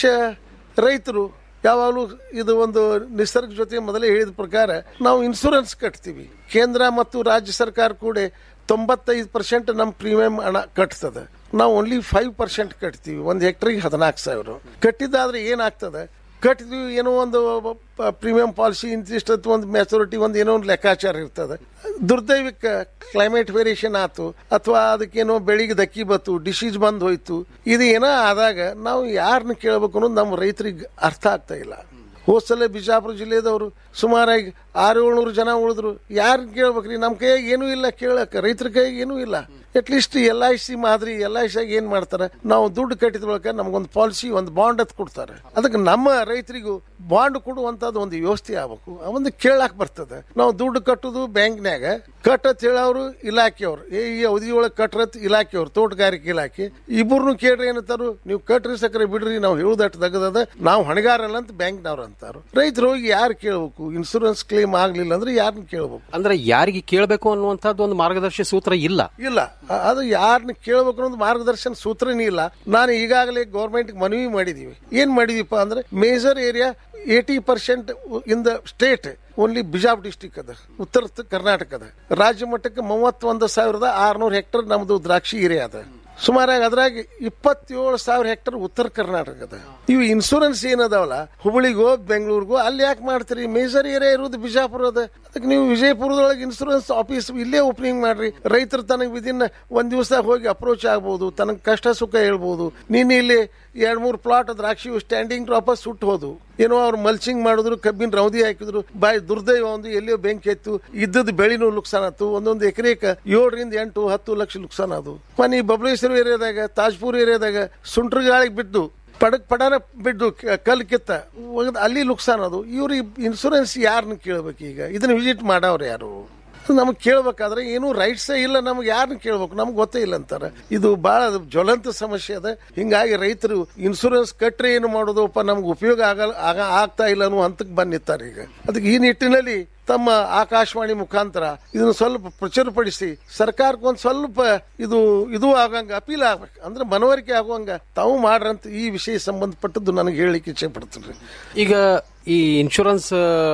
ರೈತರು ಯಾವಾಗಲೂ ಇದು ಒಂದು ನಿಸರ್ಗ ಜೊತೆ ಮೊದಲೇ ಹೇಳಿದ ಪ್ರಕಾರ ನಾವು ಇನ್ಸೂರೆನ್ಸ್ ಕಟ್ತೀವಿ ಕೇಂದ್ರ ಮತ್ತು ರಾಜ್ಯ ಸರ್ಕಾರ ಕೂಡ ತೊಂಬತ್ತೈದು ಪರ್ಸೆಂಟ್ ನಮ್ಮ ಪ್ರೀಮಿಯಂ ಹಣ ಕಟ್ತದೆ ನಾವು ಓನ್ಲಿ ಫೈವ್ ಪರ್ಸೆಂಟ್ ಕಟ್ತೀವಿ ಒಂದು ಹೆಕ್ಟ್ರಿಗೆ ಹದಿನಾಲ್ಕು ಸಾವಿರ ಕಟ್ಟಿದ್ದಾದ್ರೆ ಏನಾಗ್ತದೆ ಕಟ್ಟಿದ್ವಿ ಏನೋ ಒಂದು ಪ್ರೀಮಿಯಂ ಪಾಲಿಸಿ ಇಂತಿಷ್ಟು ಒಂದು ಮೆಚುರಿಟಿ ಒಂದು ಏನೋ ಒಂದು ಲೆಕ್ಕಾಚಾರ ಇರ್ತದೆ ದುರ್ದೈವಕ್ಕೆ ಕ್ಲೈಮೇಟ್ ವೇರಿಯೇಷನ್ ಆತು ಅಥವಾ ಅದಕ್ಕೇನೋ ಬೆಳಿಗ್ಗೆ ದಕ್ಕಿ ಬತ್ತು ಡಿಸೀಸ್ ಬಂದ್ ಹೋಯ್ತು ಇದು ಏನೋ ಆದಾಗ ನಾವು ಯಾರನ್ನ ಕೇಳಬೇಕು ಅನ್ನೋದು ನಮ್ಮ ರೈತರಿಗೆ ಅರ್ಥ ಆಗ್ತಾ ಇಲ್ಲ ಹೋದ್ಸಲ ಬಿಜಾಪುರ ಜಿಲ್ಲೆದವರು ಸುಮಾರಾಗಿ ಆರು ಏಳ್ನೂರು ಜನ ಉಳಿದ್ರು ಯಾರು ಕೇಳ್ಬೇಕ್ರಿ ನಮ್ಮ ಕೈಯಾಗ ಏನೂ ಇಲ್ಲ ಕೇಳಕ್ಕೆ ರೈತರ ಕೈಯಾಗ ಏನೂ ಇಲ್ಲ ಅಟ್ಲೀಸ್ಟ್ ಎಲ್ ಐ ಸಿ ಮಾದರಿ ಎಲ್ ಐ ಸಿಯಾಗ ಏನ್ ಮಾಡ್ತಾರೆ ನಾವು ದುಡ್ಡು ಕಟ್ಟಿದ ಬಳಿಕ ನಮ್ಗೊಂದು ಪಾಲಿಸಿ ಒಂದು ಬಾಂಡ್ ಅಂತ ಕೊಡ್ತಾರೆ ಅದಕ್ಕೆ ನಮ್ಮ ರೈತರಿಗೂ ಬಾಂಡ್ ಕೊಡುವಂತದ್ದು ಒಂದು ವ್ಯವಸ್ಥೆ ಆಗ್ಬೇಕು ಒಂದು ಕೇಳಾಕ್ ಬರ್ತದೆ ನಾವು ದುಡ್ಡು ಕಟ್ಟುದು ಬ್ಯಾಂಕ್ನ್ಯಾಗ ಕಟ್ಟತ್ ಹೇಳೋರು ಇಲಾಖೆಯವ್ರು ಏ ಈ ಅವಧಿ ಒಳಗೆ ಕಟ್ರತ್ ಇಲಾಖೆಯವ್ರು ತೋಟಗಾರಿಕೆ ಇಲಾಖೆ ಇಬ್ಬರನ್ನು ಕೇಳ್ರಿ ಏನಂತಾರು ನೀವು ಕಟ್ರಿ ಸಕ್ಕರೆ ಬಿಡ್ರಿ ನಾವು ಹೇಳುದಟ್ಟು ತೆಗದದ ನಾವು ಹೊಣೆಗಾರಲ್ಲ ಅಂತ ಬ್ಯಾಂಕ್ನವ್ರು ಅಂತಾರು ರೈತರು ಹೋಗಿ ಯಾರು ಕೇಳಬೇಕು ಇನ್ಸೂರೆನ್ಸ್ ಕ್ಲೇಮ್ ಆಗ್ಲಿಲ್ಲ ಅಂದ್ರೆ ಯಾರನ್ನ ಕೇಳಬೇಕು ಅಂದ್ರೆ ಯಾರಿಗೆ ಕೇಳಬೇಕು ಅನ್ನುವಂಥದ್ದು ಒಂದು ಮಾರ್ಗದರ್ಶಿ ಸೂತ್ರ ಇಲ್ಲ ಇಲ್ಲ ಅ- ಅದು ಯಾರನ್ನ ಕೇಳಬೇಕು ಅನ್ನೋದು ಮಾರ್ಗದರ್ಶನ ಸೂತ್ರನೇ ಇಲ್ಲ ನಾನು ಈಗಾಗಲೇ ಗೌರ್ಮೆಂಟ್ ಮನವಿ ಮಾಡಿದೀವಿ ಏನ್ ಮಾಡಿದೀವಪ್ಪ ಅಂದ್ರೆ major area eighty percent in the state only Bijapur district ಅದ ಉತ್ತರ ತ- ಕರ್ನಾಟಕದ ರಾಜ್ಯ ಮಟ್ಟಕ್ಕೆ ಮೂವತ್ತೊಂದು ಸಾವಿರದ ಆರ್ನೂರು ಹೆಕ್ಟರ್ ನಮ್ದು ದ್ರಾಕ್ಷಿ ಏರಿಯಾ ಅದ ಸುಮಾರಾಗಿ ಅದ್ರಾಗ ಇಪ್ಪತ್ತೇಳು ಸಾವಿರ ಹೆಕ್ಟರ್ ಉತ್ತರ ಕರ್ನಾಟಕದ ಇವು ಇನ್ಸೂರೆನ್ಸ್ ಏನದಾವಲ್ಲ ಹುಬ್ಬಳ್ಳಿಗೋ ಬೆಂಗಳೂರಿಗೋ ಅಲ್ಲಿ ಯಾಕೆ ಮಾಡ್ತೀರಿ ಮೇಜರ್ ಏರಿಯಾ ಇರೋದು ಬಿಜಾಪುರ ಅದ ಅದಕ್ಕೆ ನೀವು ವಿಜಯಪುರದೊಳಗೆ ಇನ್ಸೂರೆನ್ಸ್ ಆಫೀಸ್ ಇಲ್ಲೇ ಓಪನಿಂಗ್ ಮಾಡ್ರಿ ರೈತರು ತನಗೆ ವಿದಿನ್ ಒಂದ್ ದಿವಸ ಹೋಗಿ ಅಪ್ರೋಚ್ ಆಗ್ಬೋದು ತನಗೆ ಕಷ್ಟ ಸುಖ ಹೇಳ್ಬೋದು ನೀನು ಇಲ್ಲಿ ಎರಡ್ ಮೂರು ಪ್ಲಾಟ್ ದ್ರಾಕ್ಷಿ ಸ್ಟ್ಯಾಂಡಿಂಗ್ ಡ್ರಾಪ್ ಸುಟ್ಟು ಹೋದು ಏನೋ ಅವ್ರು ಮಲ್ಚಿಂಗ್ ಮಾಡಿದ್ರು ಕಬ್ಬಿನ ರೌದಿ ಹಾಕಿದ್ರು ಬಾಯಿ ದುರ್ದೈವ ಒಂದು ಎಲ್ಲಿಯೋ ಬೆಂಕಿ ಎತ್ತು ಇದ್ದದ್ದು ಬೆಳಿನೂ ನುಕ್ಸಾನ್ ಆತು ಒಂದೊಂದು ಎಕರೆಕ ಏಳರಿಂದ ಎಂಟು ಹತ್ತು ಲಕ್ಷ ನುಕ್ಸಾನ್ ಅದು ಮನಿ ಬಬಲೇಶ್ವರ ಏರಿಯಾದಾಗ ತಾಜ್ಪುರ್ ಏರಿಯಾದಾಗ ಸುಂಟ್ರ ಗಾಳಿಗೆ ಬಿದ್ದು ಪಡಕ್ ಪಡನ ಬಿದ್ದು ಕ- ಕಲ್ಲು ಕಿತ್ತ ಒಗ್ದ್ ಅಲ್ಲಿ ನುಕ್ಸಾನ್ ಅದು ಇವ್ರು ಇನ್ಸೂರೆನ್ಸ್ ಯಾರನ್ನ ಕೇಳ್ಬೇಕು ಈಗ ಇದನ್ನ ವಿಸಿಟ್ ಮಾಡವ್ರು ಯಾರು ನಮಗೆ ಕೇಳ್ಬೇಕಾದ್ರೆ ಏನೂ ರೈಟ್ಸೇ ಇಲ್ಲ ನಮ್ಗೆ ಯಾರನ್ನ ಕೇಳ್ಬೇಕು ನಮ್ಗೆ ಗೊತ್ತೇ ಇಲ್ಲ ಅಂತಾರೆ ಇದು ಬಹಳ ಜ್ವಲಂತ ಸಮಸ್ಯೆ ಅದ ಹಿಂಗಾಗಿ ರೈತರು ಇನ್ಸೂರೆನ್ಸ್ ಕಟ್ರೆ ಏನು ಮಾಡೋದಪ್ಪ ನಮ್ಗೆ ಉಪಯೋಗ ಆಗಲ್ಲ ಆಗ ಆಗ್ತಾ ಇಲ್ಲ ಅನ್ನೋ ಹಂತಕ್ಕೆ ಬಂದಿರ್ತಾರೆ ಈಗ ಅದಕ್ಕೆ ಈ ನಿಟ್ಟಿನಲ್ಲಿ ತಮ್ಮ ಆಕಾಶವಾಣಿ ಮುಖಾಂತರ ಇದನ್ನು ಸ್ವಲ್ಪ ಪ್ರಚುರಪಡಿಸಿ ಸರ್ಕಾರಕ್ಕೆ ಒಂದು ಸ್ವಲ್ಪ ಇದು ಇದು ಆಗಂಗ ಅಪೀಲ್ ಆಗ್ಬೇಕು ಅಂದ್ರೆ ಮನವರಿಕೆ ಆಗುವಂಗ ತಾವು ಮಾಡ್ರಂತ ಈ ವಿಷಯ ಸಂಬಂಧಪಟ್ಟದ್ದು ನನಗೆ ಹೇಳಲಿಕ್ಕೆ ಇಚ್ಛೆ ಪಡ್ತೀನಿ ಈಗ ಈ ಇನ್ಶೂರೆನ್ಸ್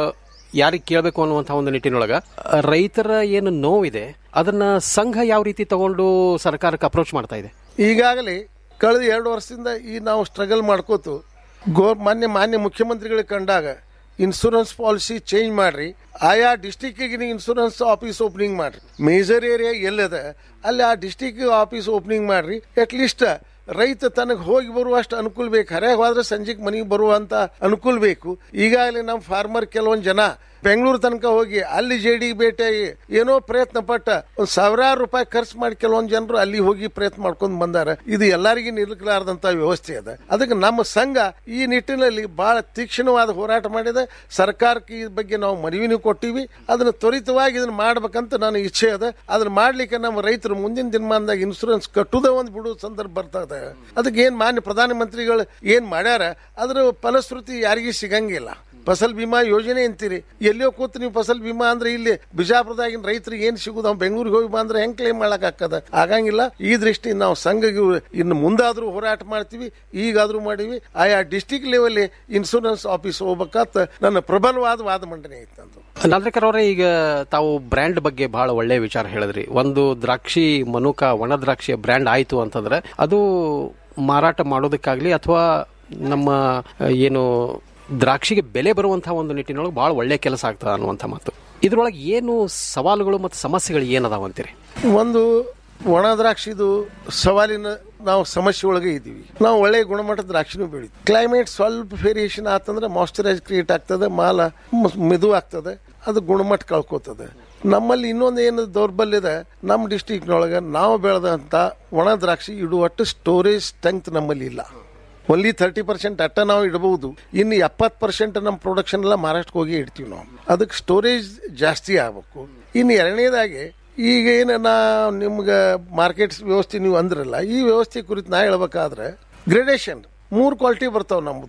ಯಾರಿಗೆ ಕೇಳಬೇಕು ಅನ್ನುವಂಥ ಒಂದು ನಿಟ್ಟಿನೊಳಗ ಆ, ರೈತರ ಏನು ನೋವಿದೆ ಅದನ್ನ ಸಂಘ ಯಾವ ರೀತಿ ತಗೊಂಡು ಸರ್ಕಾರಕ್ಕೆ ಅಪ್ರೋಚ್ ಮಾಡ್ತಾ ಇದೆ ಈಗಾಗಲೇ ಕಳೆದ ಎರಡು ವರ್ಷದಿಂದ ಈ ನಾವು ಸ್ಟ್ರಗಲ್ ಮಾಡ್ಕೋತು ಗೋರ್ ಮಾನ್ಯ ಮಾನ್ಯ ಮುಖ್ಯಮಂತ್ರಿಗಳಿಗೆ ಕಂಡಾಗ ಇನ್ಸೂರೆನ್ಸ್ ಪಾಲಿಸಿ ಚೇಂಜ್ ಮಾಡ್ರಿ ಆಯಾ ಡಿಸ್ಟಿಕ್ಕಿಗೆ ಇನ್ಸೂರೆನ್ಸ್ ಆಫೀಸ್ ಓಪನಿಂಗ್ ಮಾಡ್ರಿ ಮೇಜರ್ ಏರಿಯಾ ಎಲ್ಲದ ಅಲ್ಲಿ ಆ ಡಿಸ್ಟಿಕ್ ಆಫೀಸ್ ಓಪನಿಂಗ್ ಮಾಡ್ರಿ ಅಟ್ ಲೀಸ್ಟ್ ರೈತ ತನಗೆ ಹೋಗಿ ಬರುವಷ್ಟು ಅನುಕೂಲ ಬೇಕು ಹರ್ಯಾಗ ಹೋದ್ರೆ ಸಂಜೆಗೆ ಮನೆಗೆ ಬರುವಂತ ಅನುಕೂಲ ಬೇಕು ಈಗಾಗಲೇ ನಮ್ಮ ಫಾರ್ಮರ್ ಕೆಲವೊಂದು ಜನ ಬೆಂಗಳೂರು ತನಕ ಹೋಗಿ ಅಲ್ಲಿ ಜೆ ಡಿ ಭೇಟಿಯಾಗಿ ಏನೋ ಪ್ರಯತ್ನ ಪಟ್ಟ ಒಂದ್ ಸಾವಿರಾರು ರೂಪಾಯಿ ಖರ್ಚು ಮಾಡಿ ಕೆಲವೊಂದು ಜನರು ಅಲ್ಲಿ ಹೋಗಿ ಪ್ರಯತ್ನ ಮಾಡ್ಕೊಂಡು ಬಂದಾರ ಇದು ಎಲ್ಲರಿಗೂ ನಿಲ್ಲಲಾರದಂತ ವ್ಯವಸ್ಥೆ ಅದ ಅದಕ್ಕೆ ನಮ್ಮ ಸಂಘ ಈ ನಿಟ್ಟಿನಲ್ಲಿ ಬಹಳ ತೀಕ್ಷ್ಣವಾದ ಹೋರಾಟ ಮಾಡಿದೆ ಸರ್ಕಾರಕ್ಕೆ ಈ ಬಗ್ಗೆ ನಾವು ಮನವಿನೂ ಕೊಟ್ಟಿವಿ ಅದನ್ನ ತ್ವರಿತವಾಗಿ ಇದನ್ನ ಮಾಡ್ಬೇಕಂತ ನನ್ನ ಇಚ್ಛೆ ಅದ ಅದನ್ನ ಮಾಡ್ಲಿಕ್ಕೆ ನಮ್ಮ ರೈತರು ಮುಂದಿನ ದಿನಮಾನದಾಗ ಇನ್ಸೂರೆನ್ಸ್ ಕಟ್ಟುದ ಒಂದು ಬಿಡುವ ಸಂದರ್ಭ ಬರ್ತದೆ ಅದಕ್ಕೆ ಏನ್ ಮಾನ್ಯ ಪ್ರಧಾನಮಂತ್ರಿಗಳು ಏನ್ ಮಾಡ್ಯಾರ ಅದ್ರ ಫಲಶ್ರುತಿ ಯಾರಿಗೂ ಸಿಗಂಗಿಲ್ಲ ಫಸಲ್ ಬಿಮಾ ಯೋಜನೆ ಅಂತೀರಿ ಎಲ್ಲಿಯೋ ಕೂತು ನೀವು ಫಸಲ್ ಬಿಮಾ ಅಂದ್ರೆ ಇಲ್ಲಿ ಬಿಜಾಪುರದಾಗಿನ ರೈತರಿಗೆ ಏನ್ ಸಿಗುದು ಅವ್ನು ಬೆಂಗಳೂರಿಗೆ ಹೋಗಿ ಬಾ ಅಂದ್ರೆ ಹೆಂಗ್ ಕ್ಲೇಮ್ ಮಾಡಕ್ ಆಗ್ತದ ಆಗಂಗಿಲ್ಲ ಈ ದೃಷ್ಟಿ ನಾವು ಸಂಘಗೆ ಇನ್ನು ಮುಂದಾದ್ರೂ ಹೋರಾಟ ಮಾಡ್ತೀವಿ ಈಗಾದ್ರೂ ಮಾಡೀವಿ ಆಯಾ ಡಿಸ್ಟಿಕ್ ಲೆವೆಲ್ ಇನ್ಸೂರೆನ್ಸ್ ಆಫೀಸ್ ಹೋಗ್ಬೇಕಂತ ನನ್ನ ಪ್ರಬಲವಾದ ವಾದ ಮಂಡನೆ ಐತೆ ಅಂತ ನಾಂದ್ರಿಕರ್ ಅವರೇ ಈಗ ತಾವು ಬ್ರ್ಯಾಂಡ್ ಬಗ್ಗೆ ಬಹಳ ಒಳ್ಳೆಯ ವಿಚಾರ ಹೇಳಿದ್ರಿ ಒಂದು ದ್ರಾಕ್ಷಿ ಮನುಕ ಒಣ ದ್ರಾಕ್ಷಿಯ ಬ್ರ್ಯಾಂಡ್ ಆಯ್ತು ಅಂತಂದ್ರೆ ಅದು ಮಾರಾಟ ಮಾಡೋದಕ್ಕಾಗ್ಲಿ ಅಥವಾ ನಮ್ಮ ಆ, ಏನು ದ್ರಾಕ್ಷಿಗೆ ಬೆಲೆ ಬರುವಂತಹ ಒಂದು ನಿಟ್ಟಿನೊಳಗೆ ಬಹಳ ಒಳ್ಳೆಯ ಕೆಲಸ ಆಗ್ತದ ಅನ್ನುವಂಥ ಮಾತು ಇದ್ರೊಳಗೆ ಏನು ಸವಾಲುಗಳು ಮತ್ತು ಸಮಸ್ಯೆಗಳು ಏನದಾವ ಅಂತೀರಿ ಒಂದು ಒಣ ದ್ರಾಕ್ಷಿದು ಸವಾಲಿನ ನಾವು ಸಮಸ್ಯೆ ಒಳಗೆ ಇದ್ದೀವಿ ನಾವು ಒಳ್ಳೆ ಗುಣಮಟ್ಟದ ದ್ರಾಕ್ಷಿನೂ ಬೆಳಿ ಕ್ಲೈಮೇಟ್ ಸ್ವಲ್ಪ ವೇರಿಯೇಷನ್ ಆತಂದ್ರೆ ಮಾಯ್ಚರೈಸ್ ಕ್ರಿಯೇಟ್ ಆಗ್ತದೆ ಮಾಲ ಮ- ಮೆದು ಆಗ್ತದೆ ಅದು ಗುಣಮಟ್ಟ ಕಳ್ಕೊತದೆ ನಮ್ಮಲ್ಲಿ ಇನ್ನೊಂದು ಏನು ದೌರ್ಬಲ್ಯ ಇದೆ ನಮ್ಮ ಡಿಸ್ಟಿಕ್ನೊಳಗೆ ನಾವು ಬೆಳೆದಂತ ಒಣ ದ್ರಾಕ್ಷಿ ಇಡುವಟ್ಟು ಸ್ಟೋರೇಜ್ ಸ್ಟ್ರೆಂತ್ ನಮ್ಮಲ್ಲಿ ಇಲ್ಲ ಒನ್ಲಿ ತರ್ಟಿ ಪರ್ಸೆಂಟ್ ಅಟ್ಟ ನಾವು ಇಡಬಹುದು ಇನ್ನು ಎಪ್ಪತ್ತು ಪರ್ಸೆಂಟ್ ನಮ್ಮ ಪ್ರೊಡಕ್ಷನ್ ಎಲ್ಲ ಮಹಾರಾಷ್ಟ್ರಕ್ಕೆ ಹೋಗಿ ಇಡ್ತೀವಿ ನಾವು ಅದಕ್ಕೆ ಸ್ಟೋರೇಜ್ ಜಾಸ್ತಿ ಆಗ್ಬೇಕು ಇನ್ನು ಎರಡನೇದಾಗಿ ಈಗ ಏನು ನಾ ನಿಮ್ಗೆ ಮಾರ್ಕೆಟ್ ವ್ಯವಸ್ಥೆ ನೀವು ಅಂದ್ರಲ್ಲ ಈ ವ್ಯವಸ್ಥೆ ಕುರಿತು ನಾ ಹೇಳ್ಬೇಕಾದ್ರೆ ಗ್ರೇಡೇಷನ್ ಮೂರು ಕ್ವಾಲಿಟಿ ಬರ್ತಾವ ನಮ್ಮದು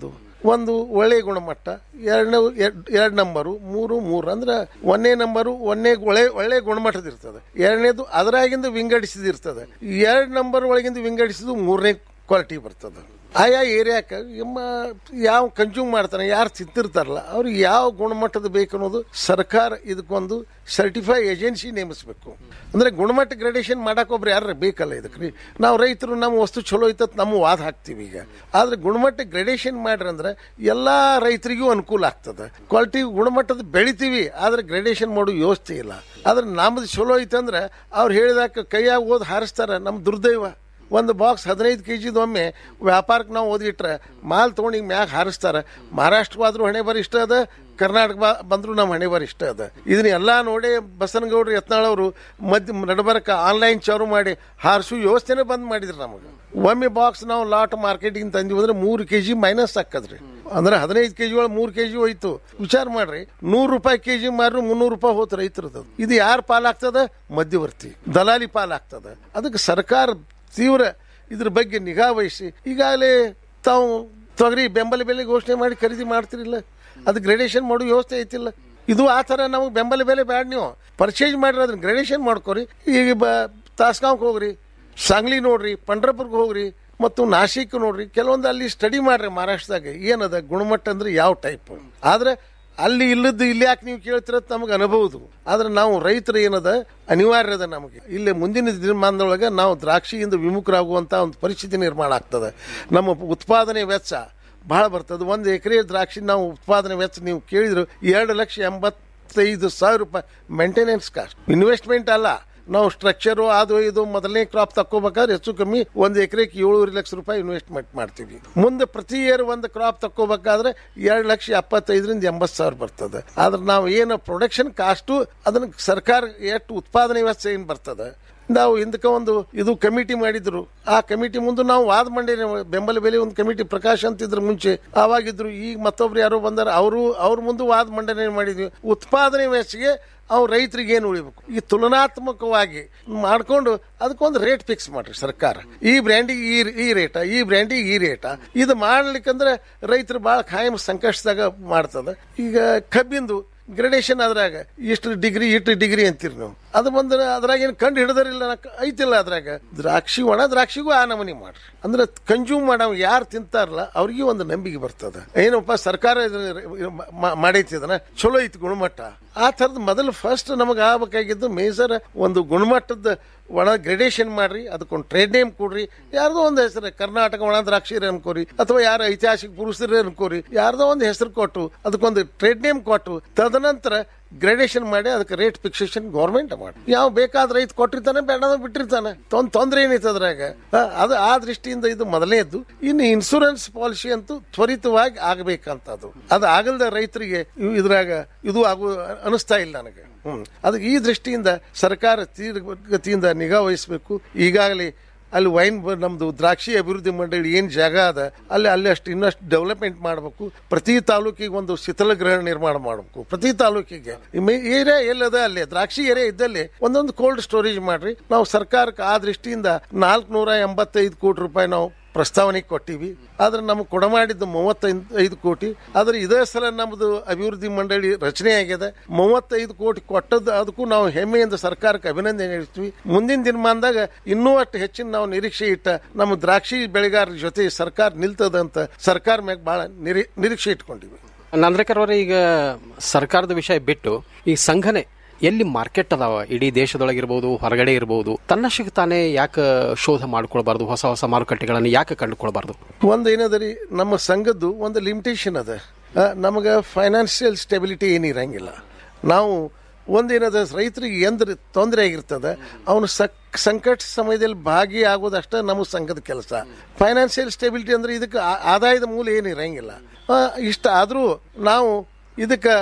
ಒಂದು ಒಳ್ಳೆ ಗುಣಮಟ್ಟ ಎರಡನೇ ಎರಡು ನಂಬರು ಮೂರು ಮೂರು ಅಂದ್ರೆ ಒಂದನೇ ನಂಬರು ಒಂದನೇ ಒಳ್ಳೆ ಒಳ್ಳೆ ಗುಣಮಟ್ಟದ ಇರ್ತದೆ ಎರಡನೇದು ಅದರಾಗಿಂದ ವಿಂಗಡಿಸಿದ ಇರ್ತದೆ ಎರಡು ನಂಬರ್ ಒಳಗಿಂದ ವಿಂಗಡಿಸಿದ್ದು ಮೂರನೇ ಕ್ವಾಲಿಟಿ ಬರ್ತದೆ ಆಯಾ ಏರಿಯಾಕ್ಕೆ ಎಮ್ಮ ಯಾವ ಕನ್ಸ್ಯೂಮ್ ಮಾಡ್ತಾನೆ ಯಾರು ತಿಂತಿರ್ತಾರಲ್ಲ ಅವ್ರಿಗೆ ಯಾವ ಗುಣಮಟ್ಟದ ಬೇಕು ಅನ್ನೋದು ಸರ್ಕಾರ ಇದಕ್ಕೊಂದು ಸರ್ಟಿಫೈ ಏಜೆನ್ಸಿ ನೇಮಿಸಬೇಕು ಅಂದ್ರೆ ಗುಣಮಟ್ಟ ಗ್ರೇಡೇಷನ್ ಮಾಡಕ್ಕೆ ಒಬ್ರು ಯಾರು ಬೇಕಲ್ಲ ಇದಕ್ಕೆ ರೀ ನಾವು ರೈತರು ನಮ್ಮ ವಸ್ತು ಚಲೋ ಐತತ್ ನಮ್ಮ ವಾದ ಹಾಕ್ತೀವಿ ಈಗ ಆದ್ರೆ ಗುಣಮಟ್ಟ ಗ್ರೇಡೇಷನ್ ಮಾಡ್ರಿ ಅಂದ್ರೆ ಎಲ್ಲಾ ರೈತರಿಗೂ ಅನುಕೂಲ ಆಗ್ತದೆ ಕ್ವಾಲಿಟಿ ಗುಣಮಟ್ಟದ ಬೆಳಿತೀವಿ ಆದ್ರೆ ಗ್ರೇಡೇಷನ್ ಮಾಡೋ ವ್ಯವಸ್ಥೆ ಇಲ್ಲ ಆದ್ರೆ ನಮ್ದು ಚಲೋ ಐತಂದ್ರೆ ಅವ್ರು ಹೇಳಿದಾಕ ಕೈಯಾಗ ಓದ್ ಹಾರಿಸ್ತಾರ ನಮ್ಮ ದುರ್ದೈವ ಒಂದು ಬಾಕ್ಸ್ ಹದಿನೈದು ಕೆ ಜಿದು ಒಮ್ಮೆ ವ್ಯಾಪಾರಕ್ಕೆ ನಾವು ಓದಿಟ್ರೆ ಮಾಲ್ ತೊಗೊಂಡು ಹಿಂಗೆ ಮ್ಯಾಗ ಹಾರಿಸ್ತಾರೆ ಮಹಾರಾಷ್ಟ್ರವಾದ್ರೂ ಹಣೆ ಬರ ಇಷ್ಟ ಅದ ಕರ್ನಾಟಕ ಬಾ ಬಂದ್ರು ನಮ್ಮ ಹಣೆ ಬರ ಇಷ್ಟ ಅದ ಇದನ್ನ ಎಲ್ಲ ನೋಡಿ ಬಸನಗೌಡ್ರು ಯತ್ನಾಳ್ ಅವರು ಮಧ್ಯ ನಡಬರಕ ಆನ್ಲೈನ್ ಚಾರು ಮಾಡಿ ಹಾರಿಸು ವ್ಯವಸ್ಥೆನೇ ಬಂದ್ ಮಾಡಿದ್ರು ನಮಗೆ ಒಮ್ಮೆ ಬಾಕ್ಸ್ ನಾವು ಲಾಟ್ ಮಾರ್ಕೆಟಿಂಗ್ ತಂದಿವಿ ಅಂದ್ರೆ ಮೂರು ಕೆ ಜಿ ಮೈನಸ್ ಹಾಕದ್ರಿ ಅಂದ್ರೆ ಹದಿನೈದು ಕೆಜಿ ಒಳಗೆ ಮೂರು ಕೆಜಿ ಹೋಯ್ತು ವಿಚಾರ ಮಾಡ್ರಿ ನೂರು ರೂಪಾಯಿ ಕೆಜಿ ಮಾರು ಮುನ್ನೂರು ರೂಪಾಯಿ ಹೋತು ರೈತರದ್ದು ಇದು ಯಾರ ಪಾಲಾಗ್ತದ ಮಧ್ಯವರ್ತಿ ದಲಾಲಿ ಪಾಲಾಗ್ತದ ಅದಕ್ಕೆ ಸರ್ಕಾರ ತೀವ್ರ ಇದ್ರ ಬಗ್ಗೆ ನಿಗಾ ವಹಿಸಿ ಈಗಾಗಲೇ ತಾವು ತೊಗರಿ ಬೆಂಬಲ ಬೆಲೆ ಘೋಷಣೆ ಮಾಡಿ ಖರೀದಿ ಮಾಡ್ತಿರಿಲ್ಲ ಅದು ಗ್ರೇಡೇಷನ್ ಮಾಡೋ ವ್ಯವಸ್ಥೆ ಐತಿಲ್ಲ ಇದು ಆ ಥರ ನಮಗೆ ಬೆಂಬಲ ಬೆಲೆ ಬ್ಯಾಡ ನೀವು ಪರ್ಚೇಸ್ ಮಾಡ್ರಿ ಅದನ್ನ ಗ್ರೇಡೇಷನ್ ಮಾಡ್ಕೊರಿ ಈಗ ಬ ತಾಸ್ಗಾಂವ್ಗೆ ಹೋಗ್ರಿ ಸಾಂಗ್ಲಿ ನೋಡ್ರಿ ಪಂಡ್ರಪುರ್ಗೆ ಹೋಗ್ರಿ ಮತ್ತು ನಾಸಿಕ್ ನೋಡ್ರಿ ಕೆಲವೊಂದು ಅಲ್ಲಿ ಸ್ಟಡಿ ಮಾಡ್ರಿ ಮಹಾರಾಷ್ಟ್ರದಾಗ ಏನದ ಗುಣಮಟ್ಟ ಅಂದ್ರೆ ಯಾವ ಟೈಪ್ ಆದ್ರೆ ಅಲ್ಲಿ ಇಲ್ಲದ್ದು ಇಲ್ಲಿ ಯಾಕೆ ನೀವು ಕೇಳ್ತಿರೋದು ನಮಗೆ ಅನುಭವದು ಆದ್ರೆ ನಾವು ರೈತರು ಏನದ ಅನಿವಾರ್ಯ ಅದ ನಮಗೆ ಇಲ್ಲಿ ಮುಂದಿನ ದಿನಮಾನದೊಳಗೆ ನಾವು ದ್ರಾಕ್ಷಿಯಿಂದ ವಿಮುಖರಾಗುವಂತ ಒಂದು ಪರಿಸ್ಥಿತಿ ನಿರ್ಮಾಣ ಆಗ್ತದೆ ನಮ್ಮ ಉತ್ಪಾದನೆ ವೆಚ್ಚ ಬಹಳ ಬರ್ತದೆ ಒಂದು ಎಕರೆ ದ್ರಾಕ್ಷಿ ನಾವು ಉತ್ಪಾದನೆ ವೆಚ್ಚ ನೀವು ಕೇಳಿದ್ರು ಎರಡು ಲಕ್ಷ ಎಂಬತ್ತೈದು ಸಾವಿರ ರೂಪಾಯಿ ಮೇಂಟೆನೆನ್ಸ್ ಕಾಸ್ಟ್ ಇನ್ವೆಸ್ಟ್ಮೆಂಟ್ ಅಲ್ಲ ನಾವು ಸ್ಟ್ರಕ್ಚರು ಅದು ಇದು ಮೊದಲನೇ ಕ್ರಾಪ್ ತಕ್ಕೋಬೇಕಾದ್ರೆ ಹೆಚ್ಚು ಕಮ್ಮಿ ಒಂದು ಎಕರೆಗೆ ಏಳೂವರೆ ಲಕ್ಷ ರೂಪಾಯಿ ಇನ್ವೆಸ್ಟ್ಮೆಂಟ್ ಮಾಡ್ತೀವಿ ಮುಂದೆ ಪ್ರತಿ ಇಯರ್ ಒಂದು ಕ್ರಾಪ್ ತಕ್ಕೋಬೇಕಾದ್ರೆ ಎರಡು ಲಕ್ಷ ಎಪ್ಪತ್ತೈದರಿಂದ ಎಂಬತ್ತು ಸಾವಿರ ಬರ್ತದೆ ಆದ್ರೆ ನಾವು ಏನು ಪ್ರೊಡಕ್ಷನ್ ಕಾಸ್ಟು ಅದನ್ನ ಸರ್ಕಾರ ಎಷ್ಟು ಉತ್ಪಾದನೆ ವೆಚ್ಚ ಏನು ಬರ್ತದೆ ನಾವು ಹಿಂದಕ್ಕೆ ಒಂದು ಇದು ಕಮಿಟಿ ಮಾಡಿದ್ರು ಆ ಕಮಿಟಿ ಮುಂದೆ ನಾವು ವಾದ ಮಾಡಿ ಬೆಂಬಲ ಬೆಲೆ ಒಂದು ಕಮಿಟಿ ಪ್ರಕಾಶ್ ಅಂತಿದ್ರು ಮುಂಚೆ ಆವಾಗಿದ್ರು ಈಗ ಮತ್ತೊಬ್ರು ಯಾರೋ ಬಂದಾರ ಅವರು ಅವ್ರ ಮುಂದೆ ವಾದ ಮಂಡನೆ ಮಾಡಿದ್ವಿ ಉತ್ಪಾದನೆ ವೆಚ್ಚಗೆ ಅವ್ರು ರೈತರಿಗೆ ಏನು ಉಳಿಬೇಕು ಈ ತುಲನಾತ್ಮಕವಾಗಿ ಮಾಡ್ಕೊಂಡು ಅದಕ್ಕೊಂದು ರೇಟ್ ಫಿಕ್ಸ್ ಮಾಡ್ರಿ ಸರ್ಕಾರ ಈ ಬ್ರ್ಯಾಂಡಿಗೆ ಈ ಈ ರೇಟ ಈ ಬ್ರ್ಯಾಂಡಿಗೆ ಈ ರೇಟ ಇದು ಮಾಡ್ಲಿಕ್ಕಂದ್ರೆ ರೈತರು ಭಾಳ ಖಾಯಂ ಸಂಕಷ್ಟದಾಗ ಮಾಡ್ತದ ಈಗ ಕಬ್ಬಿಂದು ಗ್ರೇಡೇಷನ್ ಅದ್ರಾಗ ಇಷ್ಟು ಡಿಗ್ರಿ ಇಷ್ಟು ಡಿಗ್ರಿ ಅಂತೀರಿ ನಾವು ಅದು ಬಂದ್ರೆ ಅದ್ರಾಗ ಏನು ಕಂಡು ಹಿಡಿದರಿಲ್ಲ ಐತಿಲ್ಲ ಅದ್ರಾಗ ದ್ರಾಕ್ಷಿ ಒಣ ದ್ರಾಕ್ಷಿಗೂ ಆ ನಮೂನಿ ಮಾಡ್ರಿ ಅಂದ್ರೆ ಕನ್ಸ್ಯೂಮ್ ಮಾಡೋ ಯಾರು ತಿಂತಾರಲ್ಲ ಅವ್ರಿಗೆ ಒಂದು ನಂಬಿಕೆ ಬರ್ತದ ಏನಪ್ಪ ಸರ್ಕಾರ ಇದನ್ನ ಮಾ- ಮಾಡೈತಿ ಅದನ್ನ ಚಲೋ ಐತಿ ಗುಣಮಟ್ಟ ಆ ಥರದ್ ಮೊದಲು ಫಸ್ಟ್ ನಮಗೆ ಆಗ್ಬೇಕಾಗಿದ್ದು ಮೇಜರ್ ಒಂದು ಗುಣಮಟ್ಟದ ಒಣ ಗ್ರೇಡೇಷನ್ ಮಾಡ್ರಿ ಅದಕ್ಕೊಂದು ಟ್ರೇಡ್ ನೇಮ್ ಕೊಡ್ರಿ ಯಾರ್ದೋ ಒಂದು ಹೆಸರು ಕರ್ನಾಟಕ ಒಣ ದ್ರಾಕ್ಷಿರಿ ಅನ್ಕೋರಿ ಅಥವಾ ಯಾರ ಐತಿಹಾಸಿಕ ಪುರುಷರೇ ಅನ್ಕೋರಿ ಯಾರ್ದೋ ಒಂದು ಹೆಸರು ಕೊಟ್ಟು ಅದಕ್ಕೊಂದು ಟ್ರೇಡ್ ನೇಮ್ ಕೊಟ್ಟು ತದನಂತರ ಗ್ರೇಡೇಷನ್ ಮಾಡಿ ಅದಕ್ಕೆ ರೇಟ್ ಫಿಕ್ಸೇಷನ್ ಗೌರ್ಮೆಂಟ್ ಮಾಡಿ ಯಾವ ಬೇಕಾದ ರೈತ ಕೊಟ್ಟಿರ್ತಾನೆ ಬೇಡ ಬಿಟ್ಟಿರ್ತಾನೆ ತೊಂದ್ ತೊಂದ್ರೆ ಏನೈತೆ ಅದ್ರಾಗ ಆ, ಅದು ಆ ದೃಷ್ಟಿಯಿಂದ ಇದು ಮೊದಲನೇದ್ದು ಇನ್ನು ಇನ್ಸೂರೆನ್ಸ್ ಪಾಲಿಸಿ ಅಂತೂ ತ್ವರಿತವಾಗಿ ಆಗಬೇಕಂತದು ಅದು ಆಗಲ್ದ ರೈತರಿಗೆ ಇವ್- ಇದ್ರಾಗ ಇದು ಆಗು ಅನಿಸ್ತಾ ಇಲ್ಲ ನನಗೆ ಹ್ಮ್ ಅದಕ್ಕೆ ಈ ದೃಷ್ಟಿಯಿಂದ ಸರ್ಕಾರ ತೀರ್ಗತಿಯಿಂದ ನಿಗಾ ವಹಿಸಬೇಕು ಈಗಾಗಲೇ ಅಲ್ಲಿ ವೈನ್ ಬ- ನಮ್ದು ದ್ರಾಕ್ಷಿ ಅಭಿವೃದ್ಧಿ ಮಂಡಳಿ ಏನ್ ಜಾಗ ಅದ ಅಲ್ಲಿ ಅಲ್ಲಿ ಅಷ್ಟು ಇನ್ನಷ್ಟು ಡೆವಲಪ್ಮೆಂಟ್ ಮಾಡಬೇಕು ಪ್ರತಿ ತಾಲೂಕಿಗೆ ಒಂದು ಶೀತಲ ಗೃಹ ನಿರ್ಮಾಣ ಮಾಡಬೇಕು ಪ್ರತಿ ತಾಲೂಕಿಗೆ ಏರಿಯಾ ಎಲ್ಲದ ಅಲ್ಲಿ ದ್ರಾಕ್ಷಿ ಏರಿಯಾ ಇದ್ದಲ್ಲಿ ಒಂದೊಂದು ಕೋಲ್ಡ್ ಸ್ಟೋರೇಜ್ ಮಾಡ್ರಿ ನಾವು ಸರ್ಕಾರಕ್ಕೆ ಆ ದೃಷ್ಟಿಯಿಂದ ನಾಲ್ಕುನೂರ ಎಂಬತ್ತೈದು ಕೋಟಿ ರೂಪಾಯಿ ನಾವು ಪ್ರಸ್ತಾವನೆ ಕೊಟ್ಟಿವಿ ಆದ್ರೆ ನಮ್ಗೆ ಕೊಡಮಾಡಿದ್ದು ಮೂವತ್ತೈದು ಐದು ಕೋಟಿ ಆದ್ರೆ ಇದೇ ಸಲ ನಮ್ದು ಅಭಿವೃದ್ಧಿ ಮಂಡಳಿ ರಚನೆ ಆಗಿದೆ ಮೂವತ್ತೈದು ಕೋಟಿ ಕೊಟ್ಟದ್ದು ಅದಕ್ಕೂ ನಾವು ಹೆಮ್ಮೆಯಿಂದ ಸರ್ಕಾರಕ್ಕೆ ಅಭಿನಂದನೆ ಹೇಳ್ತೀವಿ ಮುಂದಿನ ದಿನಮಾನದಾಗ ಇನ್ನೂ ಅಷ್ಟು ಹೆಚ್ಚಿನ ನಾವು ನಿರೀಕ್ಷೆ ಇಟ್ಟ ನಮ್ಮ ದ್ರಾಕ್ಷಿ ಬೆಳೆಗಾರರ ಜೊತೆ ಸರ್ಕಾರ ನಿಲ್ತದಂತ ಸರ್ಕಾರ ಮ್ಯಾಗ ಬಹಳ ನಿರೀ ನಿರೀಕ್ಷೆ ಇಟ್ಕೊಂಡಿವಿ ನಂದ್ರೇಕರ್ ಅವರೇ ಈಗ ಸರ್ಕಾರದ ವಿಷಯ ಬಿಟ್ಟು ಈ ಸಂಘನೆ ಎಲ್ಲಿ ಮಾರ್ಕೆಟ್ ಅದಾವ ಇಡೀ ದೇಶದೊಳಗಿರ್ಬೋದು ಹೊರಗಡೆ ಇರಬಹುದು ತನ್ನಷ್ಟಕ್ಕೆ ತಾನೇ ಯಾಕೆ ಶೋಧ ಮಾಡ್ಕೊಳ್ಬಾರ್ದು ಹೊಸ ಹೊಸ ಮಾರುಕಟ್ಟೆಗಳನ್ನು ಯಾಕೆ ಕಂಡುಕೊಳ್ಬಾರ್ದು ಒಂದು ಏನದ ರೀ ನಮ್ಮ ಸಂಘದ್ದು ಒಂದು ಲಿಮಿಟೇಷನ್ ಅದ ನಮಗೆ ಫೈನಾನ್ಷಿಯಲ್ ಸ್ಟೆಬಿಲಿಟಿ ಏನಿರಂಗಿಲ್ಲ ನಾವು ಒಂದೇನದ ರೈತರಿಗೆ ಎಂದ್ರ ತೊಂದರೆ ಆಗಿರ್ತದೆ ಅವನು ಸಕ್ ಸಂಕಟ ಸಮಯದಲ್ಲಿ ಭಾಗಿಯಾಗೋದಷ್ಟೇ ನಮ್ಮ ಸಂಘದ ಕೆಲಸ ಫೈನಾನ್ಷಿಯಲ್ ಸ್ಟೆಬಿಲಿಟಿ ಅಂದ್ರೆ ಇದಕ್ಕೆ ಆ- ಆದಾಯದ ಮೂಲ ಏನಿರಂಗಿಲ್ಲ ಆ, ಇಷ್ಟ ಆದರೂ ನಾವು ಇದಕ್ಕೆ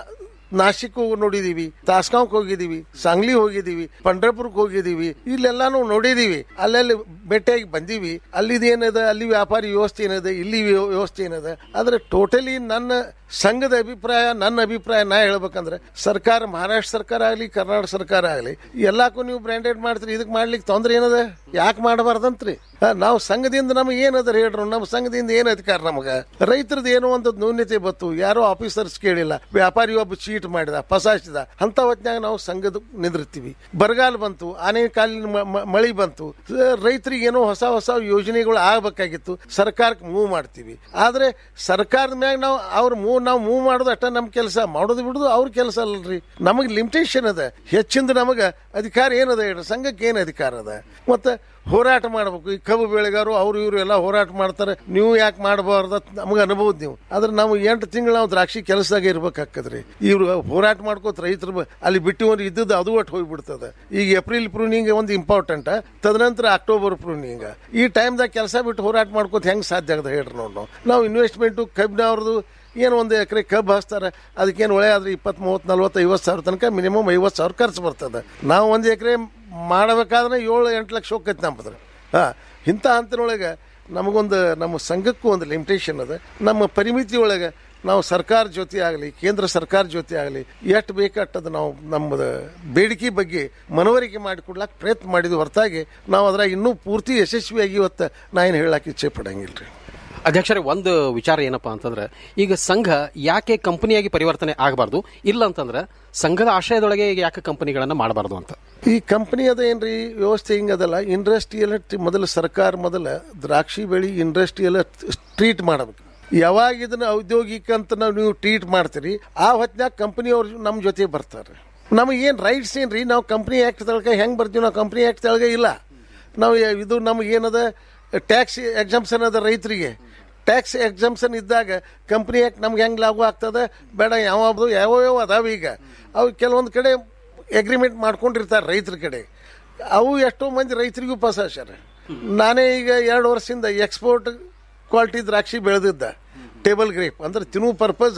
ನಾಸಿಕ್ ನೋಡಿದೀವಿ ತಾಸ್ಗಾಂವ್ಕ್ ಹೋಗಿದೀವಿ ಸಾಂಗ್ಲಿ ಹೋಗಿದೀವಿ ಪಂಡ್ರಪುರ್ಕ್ ಹೋಗಿದೀವಿ ಇಲ್ಲೆಲ್ಲಾನು ನೋಡಿದೀವಿ ಅಲ್ಲೆಲ್ಲಿ ಭೇಟಿಯಾಗಿ ಬಂದೀವಿ ಅಲ್ಲಿದ್ ಏನದ ಅಲ್ಲಿ ವ್ಯಾಪಾರಿ ವ್ಯವಸ್ಥೆ ಏನಿದೆ ಇಲ್ಲಿ ವ್ಯ- ವ್ಯವಸ್ಥೆ ಏನಿದೆ ಆದ್ರೆ ಟೋಟಲಿ ನನ್ನ ಸಂಘದ ಅಭಿಪ್ರಾಯ ನನ್ನ ಅಭಿಪ್ರಾಯ ನಾ ಹೇಳ್ಬೇಕಂದ್ರೆ ಸರ್ಕಾರ ಮಹಾರಾಷ್ಟ್ರ ಸರ್ಕಾರ ಆಗಲಿ ಕರ್ನಾಟಕ ಸರ್ಕಾರ ಆಗಲಿ ಎಲ್ಲಕ್ಕೂ ನೀವು ಬ್ರ್ಯಾಂಡೆಡ್ ಮಾಡ್ತೀರಿ ಇದಕ್ಕೆ ಮಾಡ್ಲಿಕ್ಕೆ ತೊಂದ್ರೆ ಏನದ ಯಾಕೆ ಮಾಡಬಾರ್ದಂತ್ರಿ ಹಾ, ನಾವು ಸಂಘದಿಂದ ನಮಗೆ ಏನದ ಹೇಳ್ರು ನಮ್ಮ ಸಂಘದಿಂದ ಏನು ಅಧಿಕಾರ ನಮಗ ರೈತರದ್ದು ಏನೋ ಒಂದು ನ್ಯೂನ್ಯತೆ ಬತ್ತು ಯಾರೋ ಆಫೀಸರ್ಸ್ ಕೇಳಿಲ್ಲ ವ್ಯಾಪಾರಿ ಒಬ್ಬ ಚೀಟ್ ಮಾಡಿದ ಫಸಾಯಿಸಿದ ಅಂತ ಹೊತ್ನ್ಯಾಗ ನಾವು ಸಂಘದ ನಿಂದಿರ್ತೀವಿ ಬರಗಾಲ ಬಂತು ಆನೆ ಕಾಲಿನ ಮ- ಮ- ಮಳಿ ಬಂತು ರೈತರಿಗೆ ಏನೋ ಹೊಸ ಹೊಸ ಯೋಜನೆಗಳು ಆಗ್ಬೇಕಾಗಿತ್ತು ಸರ್ಕಾರಕ್ಕೆ ಮೂವ್ ಮಾಡ್ತೀವಿ ಆದ್ರೆ ಸರ್ಕಾರದ ಮ್ಯಾಗ ನಾವು ಅವ್ರ ಮೂವ್ ನಾವು ಮೂವ್ ಮಾಡೋದು ಅಷ್ಟ ನಮ್ಮ ಕೆಲಸ ಮಾಡೋದು ಬಿಡುದು ಅವ್ರ ಕೆಲಸ ಅಲ್ರಿ ನಮಗೆ ಲಿಮಿಟೇಷನ್ ಅದ ಹೆಚ್ಚಿಂದ ನಮಗ ಅಧಿಕಾರ ಏನದ ಹೇಳ್ರಿ ಸಂಘಕ್ಕೆ ಏನು ಅಧಿಕಾರ ಅದ ಮತ್ತೆ ಹೋರಾಟ ಮಾಡ್ಬೇಕು ಈ ಕಬ್ಬು ಬೆಳೆಗಾರರು ಅವ್ರು ಇವರು ಎಲ್ಲ ಹೋರಾಟ ಮಾಡ್ತಾರೆ ನೀವು ಯಾಕೆ ಮಾಡಬಾರ್ದ ನಮಗೆ ಅನ್ಬೋದು ನೀವು ಆದ್ರೆ ನಾವು ಎಂಟು ತಿಂಗಳು ನಾವು ದ್ರಾಕ್ಷಿ ಕೆಲಸದಾಗ ಇರ್ಬೇಕಾಗ್ತದ್ರಿ ಇವ್ರು ಹೋರಾಟ ಮಾಡ್ಕೋತ ರೈತರು ಬ- ಅಲ್ಲಿ ಬಿಟ್ಟು ಒಂದು ಇದ್ದದ್ದು ಅದು ಒಟ್ಟು ಹೋಗ್ಬಿಡ್ತದೆ ಈಗ ಏಪ್ರಿಲ್ ಪ್ರೂನಿಂಗ್ ಒಂದು ಇಂಪಾರ್ಟೆಂಟ್ ತದನಂತರ ಅಕ್ಟೋಬರ್ ಪ್ರೂನಿಂಗ್ ಈ ಟೈಮ್ದಾಗ ಕೆಲಸ ಬಿಟ್ಟು ಹೋರಾಟ ಮಾಡ್ಕೋತ ಹೆಂಗ್ ಸಾಧ್ಯ ಆಗದ ಹೇಳ್ರಿ ನೋಡ್ ನಾವು ನಾವು ಇನ್ವೆಸ್ಟ್ಮೆಂಟು ಕಬ್ಬಿನವ್ರದ್ದು ಏನು ಒಂದು ಎಕರೆ ಕಬ್ಬು ಹಾಸ್ತಾರೆ ಅದಕ್ಕೇನು ಒಳ್ಳೆ ಆದ್ರೆ ಇಪ್ಪತ್ತು ಮೂವತ್ತು ನಲ್ವತ್ತು ಐವತ್ತು ಸಾವಿರ ತನಕ ಮಿನಿಮಮ್ ಐವತ್ತು ಸಾವಿರ ಖರ್ಚು ಬರ್ತದೆ ನಾವು ಒಂದು ಎಕರೆ ಮಾಡಬೇಕಾದ್ರೆ ಏಳು ಎಂಟು ಲಕ್ಷ ಹೋಗ್ತೈತೆ ನಮ್ಮದ್ರ ಹಾಂ ಇಂಥ ಹಂತನೊಳಗೆ ನಮಗೊಂದು ನಮ್ಮ ಸಂಘಕ್ಕೂ ಒಂದು ಲಿಮಿಟೇಷನ್ ಅದ ನಮ್ಮ ಪರಿಮಿತಿ ಒಳಗೆ ನಾವು ಸರ್ಕಾರ ಜೊತೆ ಆಗಲಿ ಕೇಂದ್ರ ಸರ್ಕಾರ ಜೊತೆ ಆಗಲಿ ಎಷ್ಟು ಬೇಕಟ್ಟದ ನಾವು ನಮ್ಮದ ಬೇಡಿಕೆ ಬಗ್ಗೆ ಮನವರಿಕೆ ಮಾಡಿಕೊಡ್ಲಾಕ ಪ್ರಯತ್ನ ಮಾಡಿದ್ವಿ ಹೊರತಾಗಿ ನಾವು ಅದ್ರಾಗ ಇನ್ನೂ ಪೂರ್ತಿ ಯಶಸ್ವಿಯಾಗಿ ಇವತ್ತು ನಾ ಏನು ಹೇಳಕ್ಕೆ ಇಚ್ಛೆ ಪಡಂಗಿಲ್ಲ ರೀ ಅಧ್ಯಕ್ಷರೇ ಒಂದು ವಿಚಾರ ಏನಪ್ಪಾ ಅಂತಂದ್ರೆ ಈಗ ಸಂಘ ಯಾಕೆ ಕಂಪನಿಯಾಗಿ ಪರಿವರ್ತನೆ ಆಗಬಾರ್ದು ಇಲ್ಲ ಅಂತಂದ್ರೆ ಸಂಘದ ಆಶ್ರಯದೊಳಗೆ ಈಗ ಯಾಕೆ ಕಂಪನಿಗಳನ್ನ ಮಾಡಬಾರ್ದು ಅಂತ ಈ ಕಂಪನಿ ಅದ ಏನ್ರಿ ವ್ಯವಸ್ಥೆ ಹಿಂಗದಲ್ಲ ಇಂಡಸ್ಟ್ರಿಯಲ್ ಮೊದಲು ಸರ್ಕಾರ ಮೊದಲ ದ್ರಾಕ್ಷಿ ಬೆಳಿ ಇಂಡಸ್ಟ್ರಿಯಲ್ ಟ್ರೀಟ್ ಮಾಡಬೇಕು ಯಾವಾಗ ಇದನ್ನ ಔದ್ಯೋಗಿಕ ಅಂತ ನಾವು ನೀವು ಟ್ರೀಟ್ ಮಾಡ್ತೀರಿ ಆ ಹೊತ್ನ್ಯಾಗ ಕಂಪನಿಯವ್ರು ನಮ್ಮ ಜೊತೆ ಬರ್ತಾರೆ ನಮಗೆ ಏನು ರೈಟ್ಸ್ ಏನ್ರಿ ನಾವು ಕಂಪ್ನಿ ಆ್ಯಕ್ಟ್ ತಳಕ ಹೆಂಗೆ ಬರ್ತೀವಿ ನಾವು ಕಂಪ್ನಿ ಆ್ಯಕ್ಟ್ ತಳಗ ಇಲ್ಲ ನಾವು ಯ- ಇದು ನಮಗೆ ಏನದ ಟ್ಯಾಕ್ಸ್ ಎಕ್ಸಾಮ್ಷನ್ ಅದ ರೈತರಿಗೆ ಟ್ಯಾಕ್ಸ್ ಎಕ್ಸಾಮ್ಷನ್ ಇದ್ದಾಗ ಕಂಪ್ನಿ ಆ್ಯಕ್ಟ್ ನಮ್ಗೆ ಹೆಂಗೆ ಲಾಗು ಆಗ್ತದೆ ಬೇಡ ಯಾವ್ದು ಯಾವ್ಯಾವ ಅದಾವ ಈಗ ಅವು ಕೆಲವೊಂದು ಕಡೆ ಅಗ್ರಿಮೆಂಟ್ ಮಾಡ್ಕೊಂಡಿರ್ತಾರೆ ರೈತರ ಕಡೆ ಅವು ಎಷ್ಟೋ ಮಂದಿ ರೈತರಿಗೂ ಪಾಸ್ ಆಗ್ಯಾರ ನಾನೇ ಈಗ ಎರಡು ವರ್ಷದಿಂದ ಎಕ್ಸ್ಪೋರ್ಟ್ ಕ್ವಾಲಿಟಿ ದ್ರಾಕ್ಷಿ ಬೆಳೆದಿದ್ದ ಟೇಬಲ್ ಗ್ರೇಪ್ ಅಂದ್ರೆ ತಿನ್ನುವ ಪರ್ಪಸ್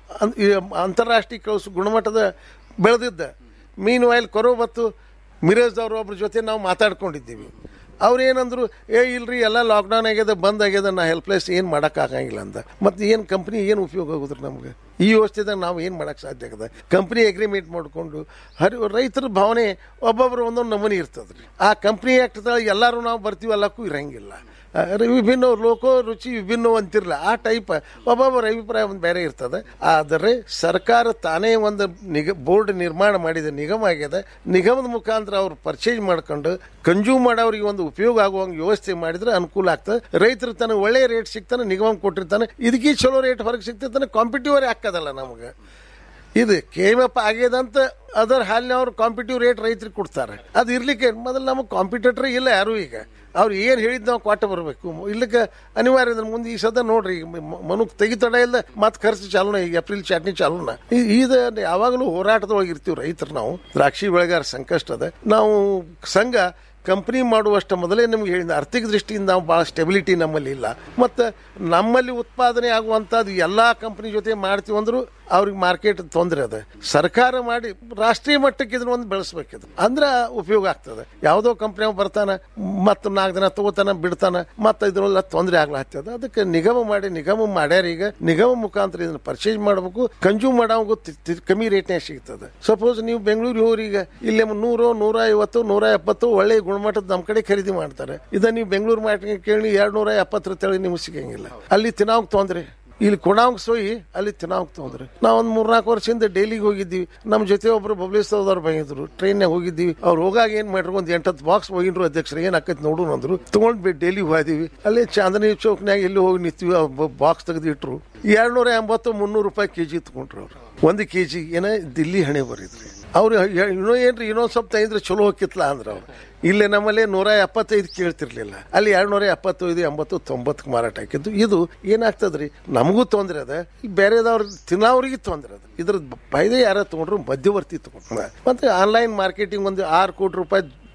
ಅಂತಾರಾಷ್ಟ್ರೀಯ ಕೌಸು ಗುಣಮಟ್ಟದ ಬೆಳೆದಿದ್ದ ಮೀನ್ ಆಯಿಲ್ ಕೊರೋ ಬತ್ತು ಮಿರೇಜ್ ಅವ್ರ ಒಬ್ರ ಜೊತೆ ನಾವು ಮಾತಾಡ್ಕೊಂಡಿದ್ದೀವಿ ಅವ್ರು ಏನಂದ್ರು ಏ ಇಲ್ರಿ ಎಲ್ಲ ಲಾಕ್ಡೌನ್ ಆಗ್ಯದ ಬಂದ್ ಆಗ್ಯದ ನಾ ಹೆಲ್ಪ್ಲೆಸ್ ಏನು ಮಾಡಕ್ ಆಗಂಗಿಲ್ಲ ಅಂತ ಮತ್ತೆ ಏನು ಕಂಪ್ನಿ ಏನು ಉಪಯೋಗ ಆಗುದ್ರಿ ನಮ್ಗೆ ಈ ವ್ಯವಸ್ಥೆದಾಗ ನಾವು ಏನು ಮಾಡಕ್ ಸಾಧ್ಯ ಆಗದ ಕಂಪ್ನಿ ಅಗ್ರಿಮೆಂಟ್ ಮಾಡ್ಕೊಂಡು ಹರಿ ರೈತರ ಭಾವನೆ ಒಬ್ಬೊಬ್ರು ಒಂದೊಂದು ನಮೂನಿ ಇರ್ತದ್ರಿ ಆ ಕಂಪ್ನಿ ಆಕ್ಟ್ ಎಲ್ಲರೂ ನಾವು ಬರ್ತೀವಿ ಎಲ್ಲಕ್ಕೂ ಇರಂಗಿಲ್ಲ ಆ, ವಿಭಿನ್ನ ಲೋಕೋ ರುಚಿ ವಿಭಿನ್ನ ಅಂತಿರಲ್ಲ ಆ ಟೈಪ್ ಒಬ್ಬೊಬ್ಬರ ಅಭಿಪ್ರಾಯ ಒಂದು ಬೇರೆ ಇರ್ತದೆ ಆದರೆ ಸರ್ಕಾರ ತಾನೇ ಒಂದು ನಿಗ ಬೋರ್ಡ್ ನಿರ್ಮಾಣ ಮಾಡಿದ ನಿಗಮ ಆಗ್ಯದ ನಿಗಮದ ಮುಖಾಂತರ ಅವ್ರು ಪರ್ಚೇಸ್ ಮಾಡ್ಕೊಂಡು ಕನ್ಸ್ಯೂಮ್ ಮಾಡೋರಿಗೆ ಒಂದು ಉಪಯೋಗ ಆಗುವಂಗೆ ವ್ಯವಸ್ಥೆ ಮಾಡಿದ್ರೆ ಅನುಕೂಲ ಆಗ್ತದೆ ರೈತರು ತನಗೆ ಒಳ್ಳೆ ರೇಟ್ ಸಿಗ್ತಾನೆ ನಿಗಮ ಕೊಟ್ಟಿರ್ತಾನೆ ಇದಕ್ಕೆ ಚಲೋ ರೇಟ್ ಹೊರಗೆ ಸಿಗ್ತಿರ್ತಾನೆ ಕಾಂಪಿಟಿವರೇ ಹಾಕದಲ್ಲ ನಮಗೆ ಇದು ಕೆ ಎಮ್ ಎಫ್ ಆಗ್ಯದಂತ ಅದರ ಹಾಲಿನ ಅವ್ರು ಕಾಂಪಿಟಿವ್ ರೇಟ್ ರೈತರಿಗೆ ಕೊಡ್ತಾರೆ ಅದು ಇರ್ಲಿಕ್ಕೆ ಮೊದಲು ನಮಗೆ ಕಾಂಪಿಟೇಟರ್ ಇಲ್ಲ ಯಾರು ಈಗ ಅವ್ರು ಏನು ಹೇಳಿದ್ ನಾವು ಕೊಟ್ಟು ಬರಬೇಕು ಇಲ್ಲಕ್ಕೆ ಅನಿವಾರ್ಯ ಅಂದ್ರೆ ಮುಂದೆ ಈ ಸದ ನೋಡ್ರಿ ಈಗ ಮ- ಮನುಕ್ ತೆಗಿತಡ ಇಲ್ಲ ಮತ್ತೆ ಖರ್ಚು ಚಾಲೂನ ಈಗ ಏಪ್ರಿಲ್ ಚಾಟ್ನಿ ಚಾಲೂನ ಈ- ಇದು ಯಾವಾಗಲೂ ಹೋರಾಟದೊಳಗೆ ಇರ್ತೀವಿ ರೈತರು ನಾವು ದ್ರಾಕ್ಷಿ ಬೆಳೆಗಾರ ಸಂಕಷ್ಟ ಅದ ನಾವು ಸಂಘ ಕಂಪ್ನಿ ಮಾಡುವಷ್ಟು ಮೊದಲೇ ನಿಮ್ಗೆ ಹೇಳಿದ ಆರ್ಥಿಕ ದೃಷ್ಟಿಯಿಂದ ನಾವು ಭಾಳ ಸ್ಟೆಬಿಲಿಟಿ ನಮ್ಮಲ್ಲಿ ಇಲ್ಲ ಮತ್ತು ನಮ್ಮಲ್ಲಿ ಉತ್ಪಾದನೆ ಆಗುವಂಥದ್ದು ಎಲ್ಲ ಕಂಪ್ನಿ ಜೊತೆ ಮಾಡ್ತೀವಿ ಅಂದ್ರು ಅವ್ರಿಗೆ ಮಾರ್ಕೆಟ್ ತೊಂದರೆ ಅದ ಸರ್ಕಾರ ಮಾಡಿ ರಾಷ್ಟ್ರೀಯ ಮಟ್ಟಕ್ಕೆ ಇದನ್ನ ಒಂದು ಬೆಳೆಸ್ಬೇಕಿದ್ರು ಅಂದ್ರೆ ಉಪಯೋಗ ಆಗ್ತದೆ ಯಾವುದೋ ಕಂಪ್ನಿ ಬರ್ತಾನ ಮತ್ತು ನಾಲ್ಕು ದಿನ ತಗೋತಾನ ಬಿಡ್ತಾನ ಮತ್ತೆ ಇದ್ರೆಲ್ಲ ತೊಂದರೆ ಆಗ್ಲಾಗ್ತದ ಅದಕ್ಕೆ ನಿಗಮ ಮಾಡಿ ನಿಗಮ ಮಾಡ್ಯಾರ ಈಗ ನಿಗಮ ಮುಖಾಂತರ ಇದನ್ನ ಪರ್ಚೇಸ್ ಮಾಡಬೇಕು ಕನ್ಸ್ಯೂಮ್ ಮಾಡೋಂಗು ಕಮ್ಮಿ ರೇಟ್ನಾಗ ಸಿಗ್ತದೆ ಸಪೋಸ್ ನೀವು ಬೆಂಗಳೂರು ಹೋಗ್ರಿ ಈಗ ಇಲ್ಲಿ ನೂರು ನೂರ ಐವತ್ತು ನೂರ ಎಪ್ಪತ್ತು ಒಳ್ಳೆ ಗುಣಮಟ್ಟದ ನಮ್ಮ ಕಡೆ ಖರೀದಿ ಮಾಡ್ತಾರೆ ಇದನ್ನ ನೀವು ಬೆಂಗಳೂರು ಮಾರ್ಕೆಟ್ ಕೇಳಿ ಎರಡು ನೂರ ಎಪ್ಪತ್ತರ ತೆಳಗೆ ನಿಮ್ಗೆ ಸಿಗಂಗಿಲ್ಲ ಅಲ್ಲಿ ತಿನ್ನೋಂಗ್ ತೊಂದ್ರೆ ಇಲ್ಲಿ ಕೊಡಾಂಗ್ ಸೋಯಿ ಅಲ್ಲಿ ತಿನ್ನೋಂಗ್ ತೊಂದ್ರೆ ನಾವು ಒಂದು ಮೂರ್ನಾಲ್ಕು ವರ್ಷದಿಂದ ಡೈಲಿಗೆ ಹೋಗಿದ್ದೀವಿ ನಮ್ಮ ಜೊತೆ ಒಬ್ರು ಬಬ್ಲೇಶ್ವರದವ್ರು ಬಂದಿದ್ರು ಟ್ರೈನ್ನಾಗ ಹೋಗಿದ್ದೀವಿ ಅವ್ರು ಹೋಗಾಗ ಏನ್ ಮಾಡ್ರು ಒಂದು ಎಂಟತ್ತು ಬಾಕ್ಸ್ ಹೋಗಿದ್ರು ಅಧ್ಯಕ್ಷರು ಏನ್ ಆಕೈತಿ ನೋಡು ಅಂದ್ರು ತಗೊಂಡ್ ಡೈಲಿ ಹೋದಿವಿ ಅಲ್ಲಿ ಚಾಂದನಿ ಚೌಕ್ನ್ಯಾಗ ಎಲ್ಲಿ ಹೋಗಿ ನಿಂತೀವಿ ಬಾಕ್ಸ್ ತೆಗೆದು ಇಟ್ರು ಎರಡ್ ನೂರ ಎಂಬತ್ತು ಮುನ್ನೂರು ರೂಪಾಯಿ ಕೆಜಿ ತಗೊಂಡ್ರು ಅವ್ರು ಒಂದು ಕೆಜಿ ಏನ ದಿಲ್ಲಿ ಹಣೆ ಬರಿದ್ರಿ ಅವ್ರು ಇನ್ನೂ ಏನ್ರಿ ಇನ್ನೊಂದ್ ಸ್ವಲ್ಪ ತಂಗಿದ್ರೆ ಚಲೋ ಹೋಗಿತ್ಲ ಅಂದ್ರ ಅವ್ರು ಇಲ್ಲೇ ನಮ್ಮಲ್ಲಿ ನೂರ ಎಪ್ಪತ್ತೈದು ಕೇಳ್ತಿರ್ಲಿಲ್ಲ ಅಲ್ಲಿ ಎರಡ್ ನೂರ ಎಪ್ಪತ್ತೈದು ಎಂಬತ್ತು ತೊಂಬತ್ತಕ್ಕೆ ಮಾರಾಟ ಹಾಕಿದ್ದು ಇದು ಏನಾಗ್ತದ್ರಿ ನಮಗೂ ತೊಂದ್ರೆ ಅದ ಈ ಬೇರೆದವ್ರ ತಿನ್ನೋರಿಗೆ ತೊಂದ್ರೆ ಅದ ಇದ್ರ ಫೈದೆ ಯಾರ ತಗೊಂಡ್ರು ಮಧ್ಯವರ್ತಿ ತಗೊಂಡ್ರು ಮತ್ತೆ ಆನ್ಲೈನ್ ಮಾರ್ಕೆಟಿಂಗ್ ಒಂದು ಆರು ಕೋಟಿ ರೂಪಾಯಿ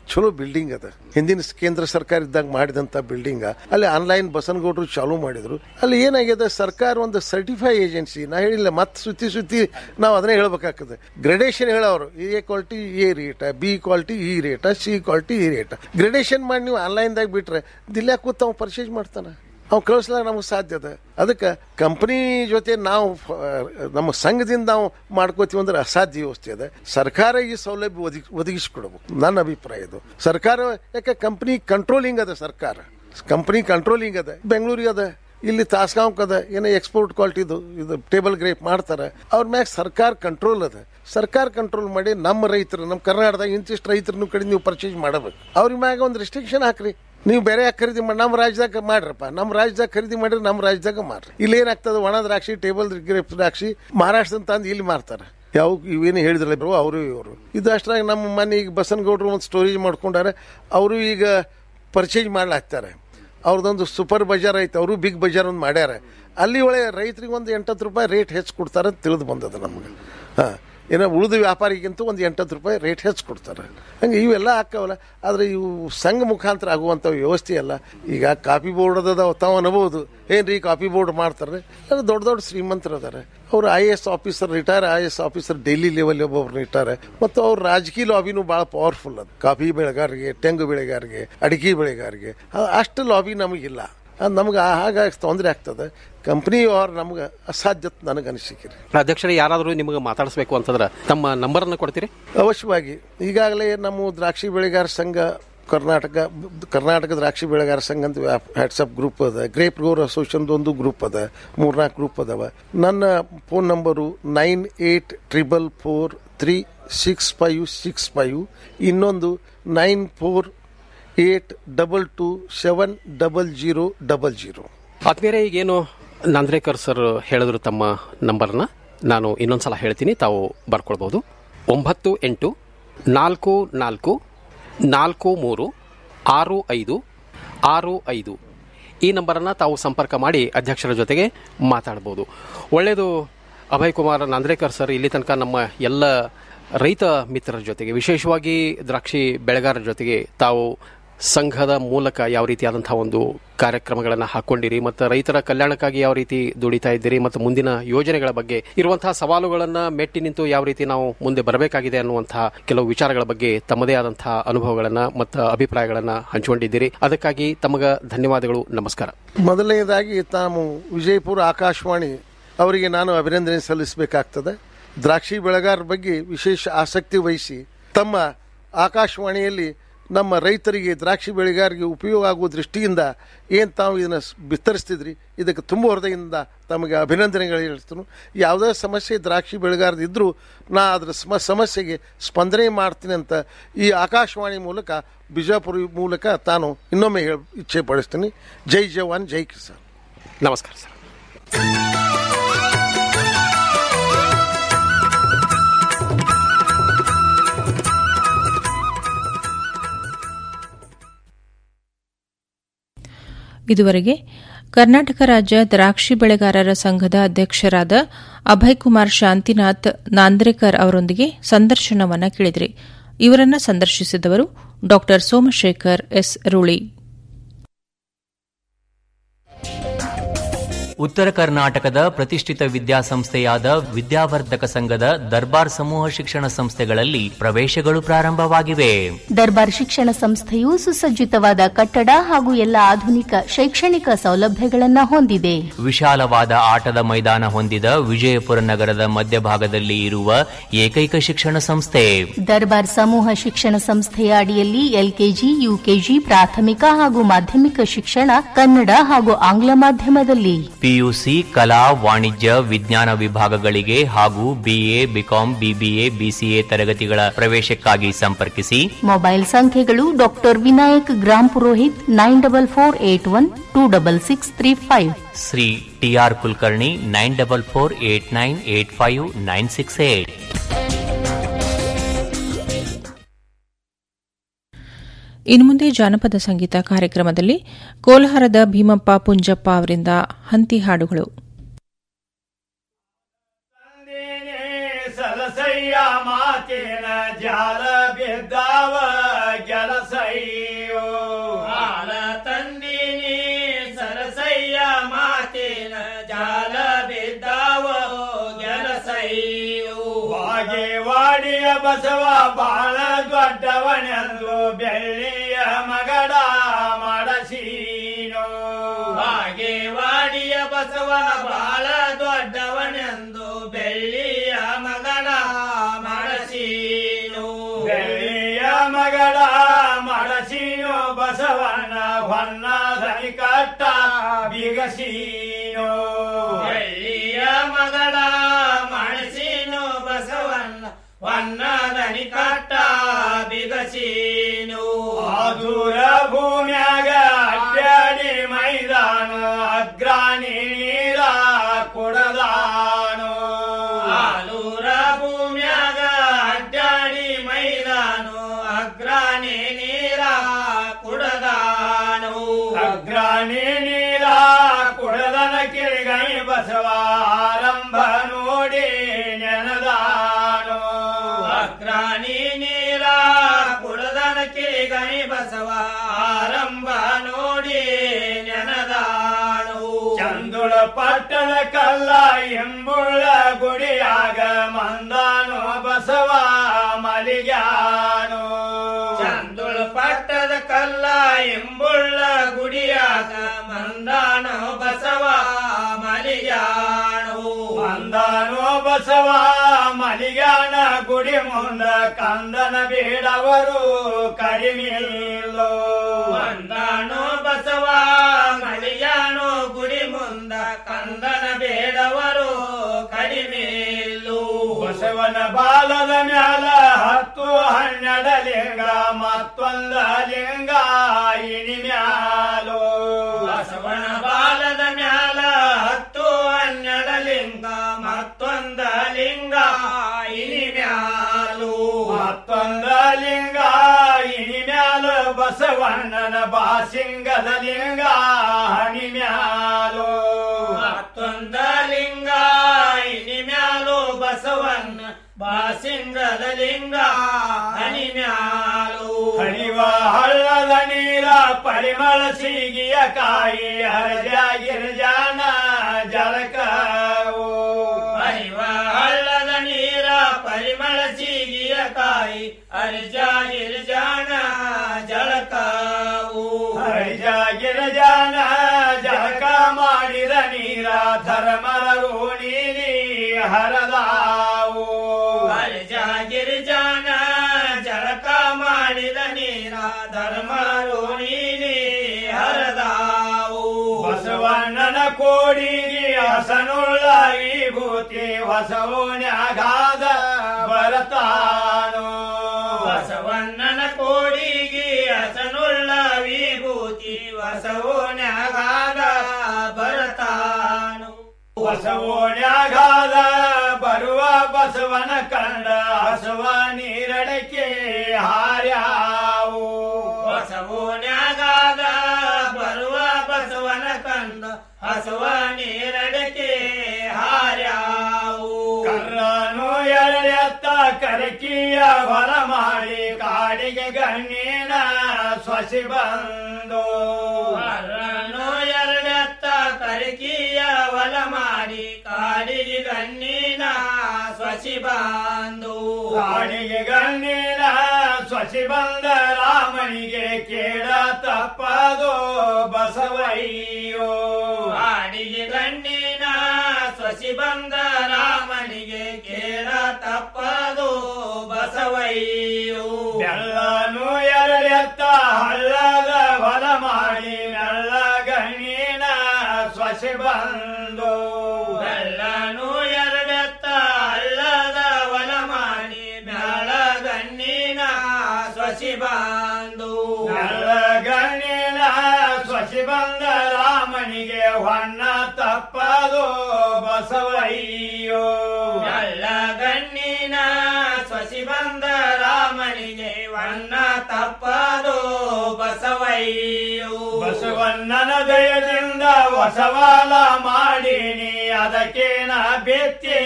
ಚಲೋ ಬಿಲ್ಡಿಂಗ್ ಅದ ಹಿಂದಿನ ಕೇಂದ್ರ ಸರ್ಕಾರ ಇದ್ದಾಗ ಮಾಡಿದಂತ ಬಿಲ್ಡಿಂಗ್ ಅಲ್ಲಿ ಆನ್ಲೈನ್ ಬಸನಗೌಡರು ಚಾಲೂ ಮಾಡಿದ್ರು ಅಲ್ಲಿ ಏನಾಗಿದೆ ಸರ್ಕಾರ ಒಂದು ಸರ್ಟಿಫೈ ಏಜೆನ್ಸಿ ನಾ ಹೇಳಿಲ್ಲ ಮತ್ತೆ ಸುತ್ತಿ ಸುತ್ತಿ ನಾವು ಅದನ್ನೇ ಹೇಳ್ಬೇಕಾಗ್ತದೆ ಗ್ರೇಡೇಷನ್ ಹೇಳೋರು ಎ ಕ್ವಾಲಿಟಿ ಎ ರೇಟ ಬಿ ಕ್ವಾಲಿಟಿ ಈ ರೇಟ ಸಿ ಕ್ವಾಲಿಟಿ ಈ ರೇಟ ಗ್ರೇಡೇಷನ್ ಮಾಡಿ ನೀವು ಆನ್ಲೈನ್ದಾಗ ಬಿಟ್ರೆ ದಿಲ್ಯಾಗ ಕೂತ್ ಅವ್ನು ಪರ್ಚೇಸ್ ಮಾಡ್ತಾನೆ ಅವ್ ಕಳಿಸ್ಲಾಕ ನಮಗೆ ಸಾಧ್ಯ ಅದ ಅದಕ್ಕೆ ಕಂಪನಿ ಜೊತೆ ನಾವು ಆ, ನಮ್ಮ ಸಂಘದಿಂದ ನಾವು ಮಾಡ್ಕೋತೀವಿ ಅಂದ್ರೆ ಅಸಾಧ್ಯ ವ್ಯವಸ್ಥೆ ಅದ ಸರ್ಕಾರ ಈ ಸೌಲಭ್ಯ ಒದಗಿ ಒದಗಿಸಿಕೊಡ್ಬೇಕು ನನ್ನ ಅಭಿಪ್ರಾಯ ಇದು ಸರ್ಕಾರ ಯಾಕೆ ಕಂಪನಿ ಕಂಟ್ರೋಲಿಂಗ್ ಅದ ಸರ್ಕಾರ ಕಂಪನಿ ಕಂಟ್ರೋಲಿಂಗ್ ಅದ ಬೆಂಗಳೂರಿಗೆ ಅದ ಇಲ್ಲಿ ತಾಸ್ಗಾಂವ್ಕ್ ಅದ ಏನೋ ಎಕ್ಸ್ಪೋರ್ಟ್ ಕ್ವಾಲಿಟಿದು ಇದು ಟೇಬಲ್ ಗ್ರೇಪ್ ಮಾಡ್ತಾರೆ ಅವ್ರ ಮ್ಯಾಗ ಸರ್ಕಾರ ಕಂಟ್ರೋಲ್ ಅದ ಸರ್ಕಾರ ಕಂಟ್ರೋಲ್ ಮಾಡಿ ನಮ್ಮ ರೈತರು ನಮ್ಮ ಕರ್ನಾಟಕದಾಗ ಇಂತಿಷ್ಟು ರೈತರನ್ನು ಕಡೆ ನೀವು ಪರ್ಚೇಸ್ ಮಾಡಬೇಕು ಅವ್ರ ಮ್ಯಾಗ ಒಂದು ರೆಸ್ಟ್ರಿಕ್ಷನ್ ಹಾಕ್ರಿ ನೀವು ಬೇರೆ ಯಾಕೆ ಖರೀದಿ ಮಾಡಿ ನಮ್ಮ ರಾಜ್ಯದಾಗ ಮಾಡ್ರಪ್ಪ ನಮ್ಮ ರಾಜ್ಯದಾಗ ಖರೀದಿ ಮಾಡಿದ್ರೆ ನಮ್ಮ ರಾಜ್ಯದಾಗ ಮಾಡ್ರಿ ಇಲ್ಲಿ ಏನಾಗ್ತದೆ ಒಣ ದ್ರಾಕ್ಷಿ ಟೇಬಲ್ ಗ್ರೇಪ್ ದ್ರಾಕ್ಷಿ ಮಹಾರಾಷ್ಟ್ರದಿಂದ ತಂದು ಇಲ್ಲಿ ಮಾರ್ತಾರೆ ಯಾವ ಇವೇನು ಹೇಳಿದ್ರಲ್ಲ ಬ್ರೋ ಅವರು ಇವರು ಇದು ಅಷ್ಟ್ರಾಗ ನಮ್ಮ ಮನೆ ಈಗ ಬಸನಗೌಡರು ಒಂದು ಸ್ಟೋರೇಜ್ ಮಾಡ್ಕೊಂಡಾರೆ ಅವರು ಈಗ ಪರ್ಚೇಸ್ ಮಾಡ್ಲಾಗ್ತಾರೆ ಅವ್ರದ್ದೊಂದು ಸೂಪರ್ ಬಜಾರ್ ಐತೆ ಅವರು ಬಿಗ್ ಬಜಾರ್ ಒಂದು ಮಾಡ್ಯಾರ ಅಲ್ಲಿ ಒಳಗೆ ರೈತರಿಗೆ ಒಂದು ಎಂಟತ್ತು ರೂಪಾಯಿ ರೇಟ್ ಹೆಚ್ಚು ಕೊಡ್ತಾರೆ ಅಂತ ತಿಳಿದು ಬಂದದ ನಮ್ಗೆ ಹಾಂ ಏನೋ ಉಳಿದ ವ್ಯಾಪಾರಿಗಿಂತ ಒಂದು ಎಂಟತ್ತು ರೂಪಾಯಿ ರೇಟ್ ಹೆಚ್ಚು ಕೊಡ್ತಾರೆ ಹಂಗೆ ಇವೆಲ್ಲ ಹಾಕವಲ್ಲ ಆದರೆ ಇವು ಸಂಘ ಮುಖಾಂತರ ಆಗುವಂಥ ವ್ಯವಸ್ಥೆ ಅಲ್ಲ ಈಗ ಕಾಪಿ ಬೋರ್ಡ್ ಅದ ತಾವು ಅನ್ಬೋದು ಏನ್ರಿ ಕಾಪಿ ಬೋರ್ಡ್ ಮಾಡ್ತಾರೆ ಅದು ದೊಡ್ಡ ದೊಡ್ಡ ಶ್ರೀಮಂತರು ಅದಾರೆ ಅವರು I S officer retire I S officer Delhi level ಒಬ್ಬೊಬ್ರು ರಿಟೈರ್ ಮತ್ತು ಅವ್ರ ರಾಜಕೀಯ ಲಾಬಿನೂ ಭಾಳ ಪವರ್ಫುಲ್ ಅದು ಕಾಫಿ ಬೆಳೆಗಾರರಿಗೆ ತೆಂಗು ಬೆಳೆಗಾರರಿಗೆ ಅಡಿಕೆ ಬೆಳೆಗಾರರಿಗೆ ಅ- ಅಷ್ಟು ಲಾಬಿ ನಮಗಿಲ್ಲ ಅದು ನಮ್ಗೆ ಹಾಗಾಗಿ ತೊಂದರೆ ಆಗ್ತದೆ ಕಂಪ್ನಿ ಅವ್ರು ನಮ್ಗೆ ಅಸಾಧ್ಯ ನನಗೆ ಅನಿಸಿಕೆ ಅಧ್ಯಕ್ಷರೇ ಯಾರಾದರೂ ನಿಮಗೆ ಮಾತಾಡಿಸ್ಬೇಕು ಅಂತಂದ್ರೆ ತಮ್ಮ ನಂಬರನ್ನು ಕೊಡ್ತೀರಿ ಅವಶ್ಯವಾಗಿ ಈಗಾಗಲೇ ನಮ್ಮ ದ್ರಾಕ್ಷಿ ಬೆಳೆಗಾರ ಸಂಘ ಕರ್ನಾಟಕ ಕರ್ನಾಟಕ ದ್ರಾಕ್ಷಿ ಬೆಳೆಗಾರ ಸಂಘ ಅಂತ ವಾಟ್ಸಪ್ ಗ್ರೂಪ್ ಅದ ಗ್ರೇಪ್ ಗ್ರೋರ್ ಅಸೋಸಿಯೇಷನ್ ಒಂದು ಗ್ರೂಪ್ ಅದ ಮೂರ್ನಾಲ್ಕು ಗ್ರೂಪ್ ಅದಾವ ನನ್ನ phone number nine eight triple four three six five six five ಇನ್ನೊಂದು nine four eight double two seven double zero double zero ಆದ್ಮೇಲೆ ಈಗೇನು ನಾಂದ್ರೇಕರ್ ಸರ್ ಹೇಳಿದ್ರು ತಮ್ಮ ನಂಬರ್ನ ನಾನು ಇನ್ನೊಂದ್ಸಲ ಹೇಳ್ತೀನಿ ತಾವು ಬರ್ಕೊಳ್ಬಹುದು ಒಂಬತ್ತು ಎಂಟು ನಾಲ್ಕು ನಾಲ್ಕು ನಾಲ್ಕು ಮೂರು ಆರು ಐದು ಆರು ಐದು ಈ ನಂಬರನ್ನು ತಾವು ಸಂಪರ್ಕ ಮಾಡಿ ಅಧ್ಯಕ್ಷರ ಜೊತೆಗೆ ಮಾತಾಡ್ಬೋದು ಒಳ್ಳೆಯದು ಅಭಯ್ ಕುಮಾರ್ ನಾಂದ್ರೇಕರ್ ಸರ್ ಇಲ್ಲಿ ತನಕ ನಮ್ಮ ಎಲ್ಲ ರೈತ ಮಿತ್ರರ ಜೊತೆಗೆ ವಿಶೇಷವಾಗಿ ದ್ರಾಕ್ಷಿ ಬೆಳೆಗಾರರ ಜೊತೆಗೆ ತಾವು ಸಂಘದ ಮೂಲಕ ಯಾವ ರೀತಿಯಾದಂತಹ ಒಂದು ಕಾರ್ಯಕ್ರಮಗಳನ್ನು ಹಾಕೊಂಡಿರಿ ಮತ್ತು ರೈತರ ಕಲ್ಯಾಣಕ್ಕಾಗಿ ಯಾವ ರೀತಿ ದುಡಿತಾ ಇದ್ದೀರಿ ಮತ್ತು ಮುಂದಿನ ಯೋಜನೆಗಳ ಬಗ್ಗೆ ಇರುವಂತಹ ಸವಾಲುಗಳನ್ನು ಮೆಟ್ಟಿ ನಿಂತು ಯಾವ ರೀತಿ ನಾವು ಮುಂದೆ ಬರಬೇಕಾಗಿದೆ ಅನ್ನುವಂತಹ ಕೆಲವು ವಿಚಾರಗಳ ಬಗ್ಗೆ ತಮ್ಮದೇ ಆದಂತಹ ಅನುಭವಗಳನ್ನು ಮತ್ತು ಅಭಿಪ್ರಾಯಗಳನ್ನು ಹಂಚಿಕೊಂಡಿದ್ದೀರಿ ಅದಕ್ಕಾಗಿ ತಮಗ ಧನ್ಯವಾದಗಳು ನಮಸ್ಕಾರ ಮೊದಲನೇದಾಗಿ ತಾವು ವಿಜಯಪುರ ಆಕಾಶವಾಣಿ ಅವರಿಗೆ ನಾನು ಅಭಿನಂದನೆ ಸಲ್ಲಿಸಬೇಕಾಗ್ತದೆ ದ್ರಾಕ್ಷಿ ಬೆಳೆಗಾರರ ಬಗ್ಗೆ ವಿಶೇಷ ಆಸಕ್ತಿ ವಹಿಸಿ ತಮ್ಮ ಆಕಾಶವಾಣಿಯಲ್ಲಿ ನಮ್ಮ ರೈತರಿಗೆ ದ್ರಾಕ್ಷಿ ಬೆಳೆಗಾರರಿಗೆ ಉಪಯೋಗ ಆಗುವ ದೃಷ್ಟಿಯಿಂದ ಏನು ತಾವು ಇದನ್ನು ಸ್- ಬಿತ್ತರಿಸ್ತಿದ್ರಿ ಇದಕ್ಕೆ ತುಂಬ ಹೃದಯದಿಂದ ತಮಗೆ ಅಭಿನಂದನೆಗಳು ಹೇಳ್ತೀನಿ ಯಾವುದೇ ಸಮಸ್ಯೆ ದ್ರಾಕ್ಷಿ ಬೆಳೆಗಾರದಿದ್ದರೂ ನಾ ಅದರ ಸ್ಮ ಸಮಸ್ಯೆಗೆ ಸ್ಪಂದನೆ ಮಾಡ್ತೀನಿ ಅಂತ ಈ ಆಕಾಶವಾಣಿ ಮೂಲಕ ಬಿಜಾಪುರ ಮೂಲಕ ತಾನು ಇನ್ನೊಮ್ಮೆ ಹೇಳ ಇಚ್ಛೆ ಪಡಿಸ್ತೀನಿ ಜೈ ಜವಾನ್ ಜೈ ಕಿಸಾನ್ ನಮಸ್ಕಾರ ಸರ್ ಇದುವರೆಗೆ ಕರ್ನಾಟಕ ರಾಜ್ಯ ದ್ರಾಕ್ಷಿ ಬೆಳೆಗಾರರ ಸಂಘದ ಅಧ್ಯಕ್ಷರಾದ ಅಭಯ್ ಕುಮಾರ್ ಶಾಂತಿನಾಥ್ ನಾಂದ್ರೇಕರ್ ಅವರೊಂದಿಗೆ ಸಂದರ್ಶನವನ್ನ ಕೇಳಿದ್ರಿ ಇವರನ್ನ ಸಂದರ್ಶಿಸಿದವರು ಡಾ ಸೋಮಶೇಖರ್ ಎಸ್ ರೂಳಿ ಉತ್ತರ ಕರ್ನಾಟಕದ ಪ್ರತಿಷ್ಠಿತ ವಿದ್ಯಾಸಂಸ್ಥೆಯಾದ ವಿದ್ಯಾವರ್ಧಕ ಸಂಘದ ದರ್ಬಾರ್ ಸಮೂಹ ಶಿಕ್ಷಣ ಸಂಸ್ಥೆಗಳಲ್ಲಿ ಪ್ರವೇಶಗಳು ಪ್ರಾರಂಭವಾಗಿವೆ ದರ್ಬಾರ್ ಶಿಕ್ಷಣ ಸಂಸ್ಥೆಯು ಸುಸಜ್ಜಿತವಾದ ಕಟ್ಟಡ ಹಾಗೂ ಎಲ್ಲ ಆಧುನಿಕ ಶೈಕ್ಷಣಿಕ ಸೌಲಭ್ಯಗಳನ್ನ ಹೊಂದಿದೆ ವಿಶಾಲವಾದ ಆಟದ ಮೈದಾನ ಹೊಂದಿದ ವಿಜಯಪುರ ನಗರದ ಮಧ್ಯಭಾಗದಲ್ಲಿ ಇರುವ ಏಕೈಕ ಶಿಕ್ಷಣ ಸಂಸ್ಥೆ ದರ್ಬಾರ್ ಸಮೂಹ ಶಿಕ್ಷಣ ಸಂಸ್ಥೆಯ ಅಡಿಯಲ್ಲಿ ಎಲ್ಕೆಜಿ ಯುಕೆಜಿ ಪ್ರಾಥಮಿಕ ಹಾಗೂ ಮಾಧ್ಯಮಿಕ ಶಿಕ್ಷಣ ಕನ್ನಡ ಹಾಗೂ ಆಂಗ್ಲ ಮಾಧ್ಯಮದಲ್ಲಿ ಪಿಯುಸಿ ಕಲಾ ವಾಣಿಜ್ಯ ವಿಜ್ಞಾನ ವಿಭಾಗಗಳಿಗೆ ಹಾಗೂ ಬಿಎ ಬಿಕಾಂ ಬಿಬಿಎ ಬಿಸಿಎ ತರಗತಿಗಳ ಪ್ರವೇಶಕ್ಕಾಗಿ ಸಂಪರ್ಕಿಸಿ ಮೊಬೈಲ್ ಸಂಖ್ಯೆಗಳು doctor Vinayak Grampurohit nine double four eight one two double six three five Shri T R Kulkarni nine double four eight nine eight five nine six eight ಇನ್ನು ಮುಂದೆ ಜಾನಪದ ಸಂಗೀತ ಕಾರ್ಯಕ್ರಮದಲ್ಲಿ ಕೋಲಾರದ ಭೀಮಪ್ಪ ಪುಂಜಪ್ಪ ಅವರಿಂದ ಹಂತಿ ಹಾಡುಗಳು ಸಲಸಯ್ಯ ಮಾತಿನ ಜಾಲ ಬಿದ್ದಾವ ಕೆಲಸ ಬಾಡಿಯ ಬಸವ ಬಾಳ ದೊಡ್ಡವನೆಂದು ಬೆಳ್ಳಿಯ ಮಗಡ ಮಾಡಸೀನೋ ಬಾಗೇವಾಡಿಯ ಬಸವನ ಬಾಳ ದೊಡ್ಡವನೆಂದು ಬೆಳ್ಳಿಯ ಮಗಡ ಮಾಡಸೀನು ಬೆಳ್ಳಿಯ ಮಗಡ ಮಾಡಸೀನೋ ಬಸವನ ಹೊನ್ನ ಧನಿ ಕಟ್ಟ ಬಿಗಸೀನೋ ಬೆಳ್ಳಿಯ ಮಗಡ ಮಾಡಸೀನೋ ಬಸವನ್ನ ಹೊನ್ನ ಧನಿ ಕಟ್ಟ ಬಿಗಸೀನು ಆದೂರ ಭೂಮ್ಯಾಗ ಅಡ್ಡಾಡಿ ಮೈದಾನ ಅಗ್ರಾಣಿ ನೀರ ಕೊಡದಾನು ಆಲೂರ ಭೂಮ್ಯಾಗ ಅಡ್ಡಾಡಿ ಮೈದಾನ ಅಗ್ರಾಣಿ ನೀರ ಕುಡದಾನು ಅಗ್ರಾಣಿ ನೀರ ಕುಡದನ ಕಿಳಿಗೈ ಬಸವ ಆರಂಭ ನೋಡಿ ನೆನದಾನು ಅಗ್ರಾಣಿ ನೀರ ಕುಡದನ ಕಿಳಿಗೈ ಬಸವ ಆರಂಭ ನೋಡಿ ನೆನದಾನು ಚಂದುಳ ಪಟ್ಟಣ ಕಲ್ಲ ಎಂಬುಳ ಗುಡಿಯಾಗ ಮಂದಾನು ಬಸವ ಮಲಿಗ್ಯಾನು ಚಂದುಳ ಪಟ್ಟದ ಕಲ್ಲ ಎಂಬುಳ್ಳ ಗುಡಿಯಾಗ ಮಂದಾನು ಬಸವ ಮಲಿಗ್ಯಾನು ಮಂದಾನು ಬಸವ ಮಲಿಗ್ಯಾನ ಗುಡಿ ಮುಂದ ಕಂದನ ಬೇಡವರು ಕಡಿಮಿಲ್ಲೋ ಮಂದಾನು ಬಸವ ಮಲಿಗ್ಯಾನು ಗುಡಿ ಮುಂದ ಕಂದನ ಬೇಡವರು ಕಡಿಮೆಲ್ಲೋ ಬಸವನ ಬಾಲದ ಮ್ಯಾಲ ಹತ್ತು ಹನ್ನೆರಡ ಲಿಂಗ ಮತ್ತೊಂದ ಲಿಂಗ ಇನಿ ಮ್ಯಾಲೋ ಬಸವನ ಬಾಲದ ಮ್ಯಾಲ ಹತ್ತು ಹನ್ನೆರಡ ಲಿಂಗ ಮತ್ತೊಂದ ಲಿಂಗ ಇನಿ ಮ್ಯಾಲು ಮತ್ತೊಂದ ಲಿಂಗ ಇನಿ ಮ್ಯಾಲ ಬಸವಣ್ಣನ ಬಾಸಿಂಗದ ಲಿಂಗ ಹಣಿ ಮ್ಯಾಲು ಮತ್ತೊಂದ ಲಿಂಗ ಇನಿ ಮ್ಯಾಲು ಬಸವಣ್ಣ ಬಾಸಿಂಗದ ಲಿಂಗ ಹಣಿ ಮ್ಯಾಲು ಹಣಿವ ಹಳ್ಳದ ನೀರ ಪರಿಮಳ ಸಿಗಿಯ ಕಾಯಿ ಹರಜ ಗಿರಿಜಾನ ಜಲಕವು ಹರಿವ ಹಳ್ಳದ ನೀರ ಪರಿಮಳ ಸಿಗಿಯ ಕಾಯಿ ಹರಿಜ ಗಿರಿಜಾನ ಜಳಕವು ಹರಿಜ ಗಿರಿಜಾನ ಜಳಕ ಮಾಡಿದ ನೀರ ಧರ್ಮರ ರೋಣಿಲಿ ಹರದಾವು ಹರಿಜ ಗಿರಿಜಾನ ಜಳಕ ಮಾಡಿದ ನೀರ ಧರ್ಮ ರೋಣಿಲಿ ಹರದಾವು ಬಸವಣ್ಣನ ಕೋಡಿಗೆ ಹಸನುಳ್ಳ ವಿಭೂತಿ ಹೊಸವನ್ಯಾಗಾದ ಬರತಾನು ಬಸವಣ್ಣನ ಕೋಡಿಗೆ ಹಸನುಳ್ಳ ವಿಭೂತಿ ಹೊಸವನ್ಯಾಗಾದ ಬರತಾನು ಹೊಸವನ್ಯಾಗಾದ ಬರುವ ಬಸವನ ಕಂಡ ಹಸವ ನೀರಡಕ್ಕೆ ಹಾರ್ಯಾವು ಬಸವನ್ಯಾಗಾದ ಬರುವ ಬಸವನ ಕಂಡ ಹಸವ ನೀರಡಕ್ಕೆ ಹಾರ್ಯಾವು ಕರ್ರನು ಎರಡೆತ್ತ ಕರಕಿಯ ಹೊರ ಮಾಡಿ ಕಾಡಿಗೆ ಗಣ್ಣಿನ ಸ್ವಸಿ ಬಂದು ಕರ್ರನು ಎರಡೆತ್ತ ಕರಕಿಯ ಹೊಲ ಮಾಡಿ ಕಾಡಿಗೆ ಗಣ್ಣಿನ ಸ್ವಸಿ ಬಂದು ಕಾಡಿಗೆ ಗಣ್ಣಿನ ಸ್ವಸಿ ಬಂದ ರಾಮನಿಗೆ ಕೇಳ ತಪ್ಪದು ಬಸವಯ್ಯೋ ಕಾಡಿಗೆ ಗಣ್ಣಿನ ಸ್ವಸಿ ಬಂದ ರಾಮನಿಗೆ ಕೇಳ ತಪ್ಪದು ಬಸವಯ್ಯೋ ಬೆಳ್ಳನು ಎರಡೆತ್ತ ಹಳ್ಳದ ಹೊಲ ಮಾಡಿ ಮೆಲ್ಲ ಗಣ್ಣಿನ ಸ್ವಸಿ ಬಂದು ಬೆಳ್ಳನು ಎರಡೆತ್ತ ಹಳ್ಳದ ಹೊಲ ಮಾಡಿ ಮೆಲ್ಲ ಗಣ್ಣಿನ ಸ್ವಸಿ ಬಂದು ಮೆಲ್ಲ ಗಣ್ಣಿನ ಸ್ವಸಿ ಬಂದ ರಾಮನಿಗೆ ಹೊನ್ನ ತಪ್ಪದು ಬಸವಯ್ಯೋ ಮೆಲ್ಲ ಗಣ್ಣಿನ ಸ್ವಸಿ ಬಂದ ರಾಮನಿಗೆ ವನ್ನ ತಪ್ಪದು ಬಸವಯ್ಯೋ ಬಸವಣ್ಣನ ದಯದಿಂದ ಹೊಸವಾಲ ಮಾಡೀನಿ ಅದಕ್ಕೇನ ಬೆತ್ತಿ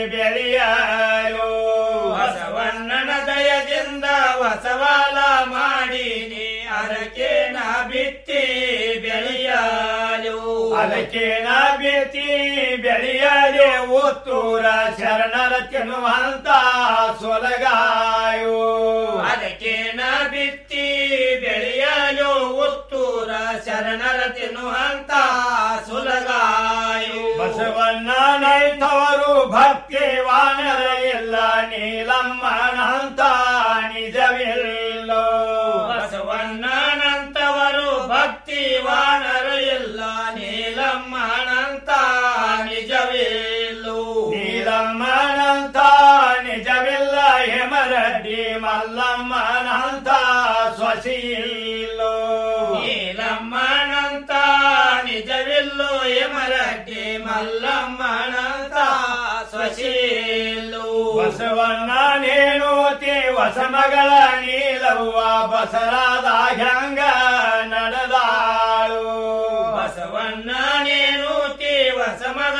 ಬೆಳೆಯಲು ಬಸವಣ್ಣನ ದಯದಿಂದ ಹೊಸವಾಲ ಮಾಡೀನಿ ಅದಕ್ಕೇನ ಬಿತ್ತಿ ಬೆಳೆಯಲು ಅದಕ್ಕೇನ ಬೇತಿ ಬೆಳೆಯದೆ ಉತ್ತೂರ ಶರಣರ ತಿನ್ನುವಂತ ಸೊಲಗಾಯು ಅದಕ್ಕೇನ ಬಿತ್ತಿ ಬೆಳೆಯಲು ಉತ್ತೂರ ಶರಣರ ತಿನ್ನುವಂತ ಸುಲಗಾಯು ಬಸವಣ್ಣ ನೈತವರು ಭಕ್ತಿ ವಾನರ ಇಲ್ಲ ನೀಲಮ್ಮನಂತ ನಿಜವಿಲ್ಲೋ ಬಸವಣ್ಣನಂತವರು ಭಕ್ತಿ ವಾನರ ಇಲ್ಲ ನೀಲಮ್ಮನಂತ ನಿಜವಿಲ್ಲೋ ನೀಲಮ್ಮನಂತ ನಿಜವಿಲ್ಲ ಹೇಮರೆಡ್ಡಿ ಮಲ್ಲಮ್ಮನಂತ ಸ್ವಶೀಲೋ ನೀಲಮ್ಮನಂತ ನಿಜವಿಲ್ಲೋ ಹೇಮರೆಡ್ಡಿ ಮಲ್ಲಮ್ಮನಂತ ಸ್ವಶೀಲು ಬಸವಣ್ಣ ನೇಣೋತಿ ಹೊಸಮಗಳ ನೀಲವ್ವ ಬಸರಾದ ಹ್ಯಾಂಗ ನಡೆದಾಳು ಬಸವಣ್ಣ ನೇಣೋತಿ ಹೊಸಮಗಳ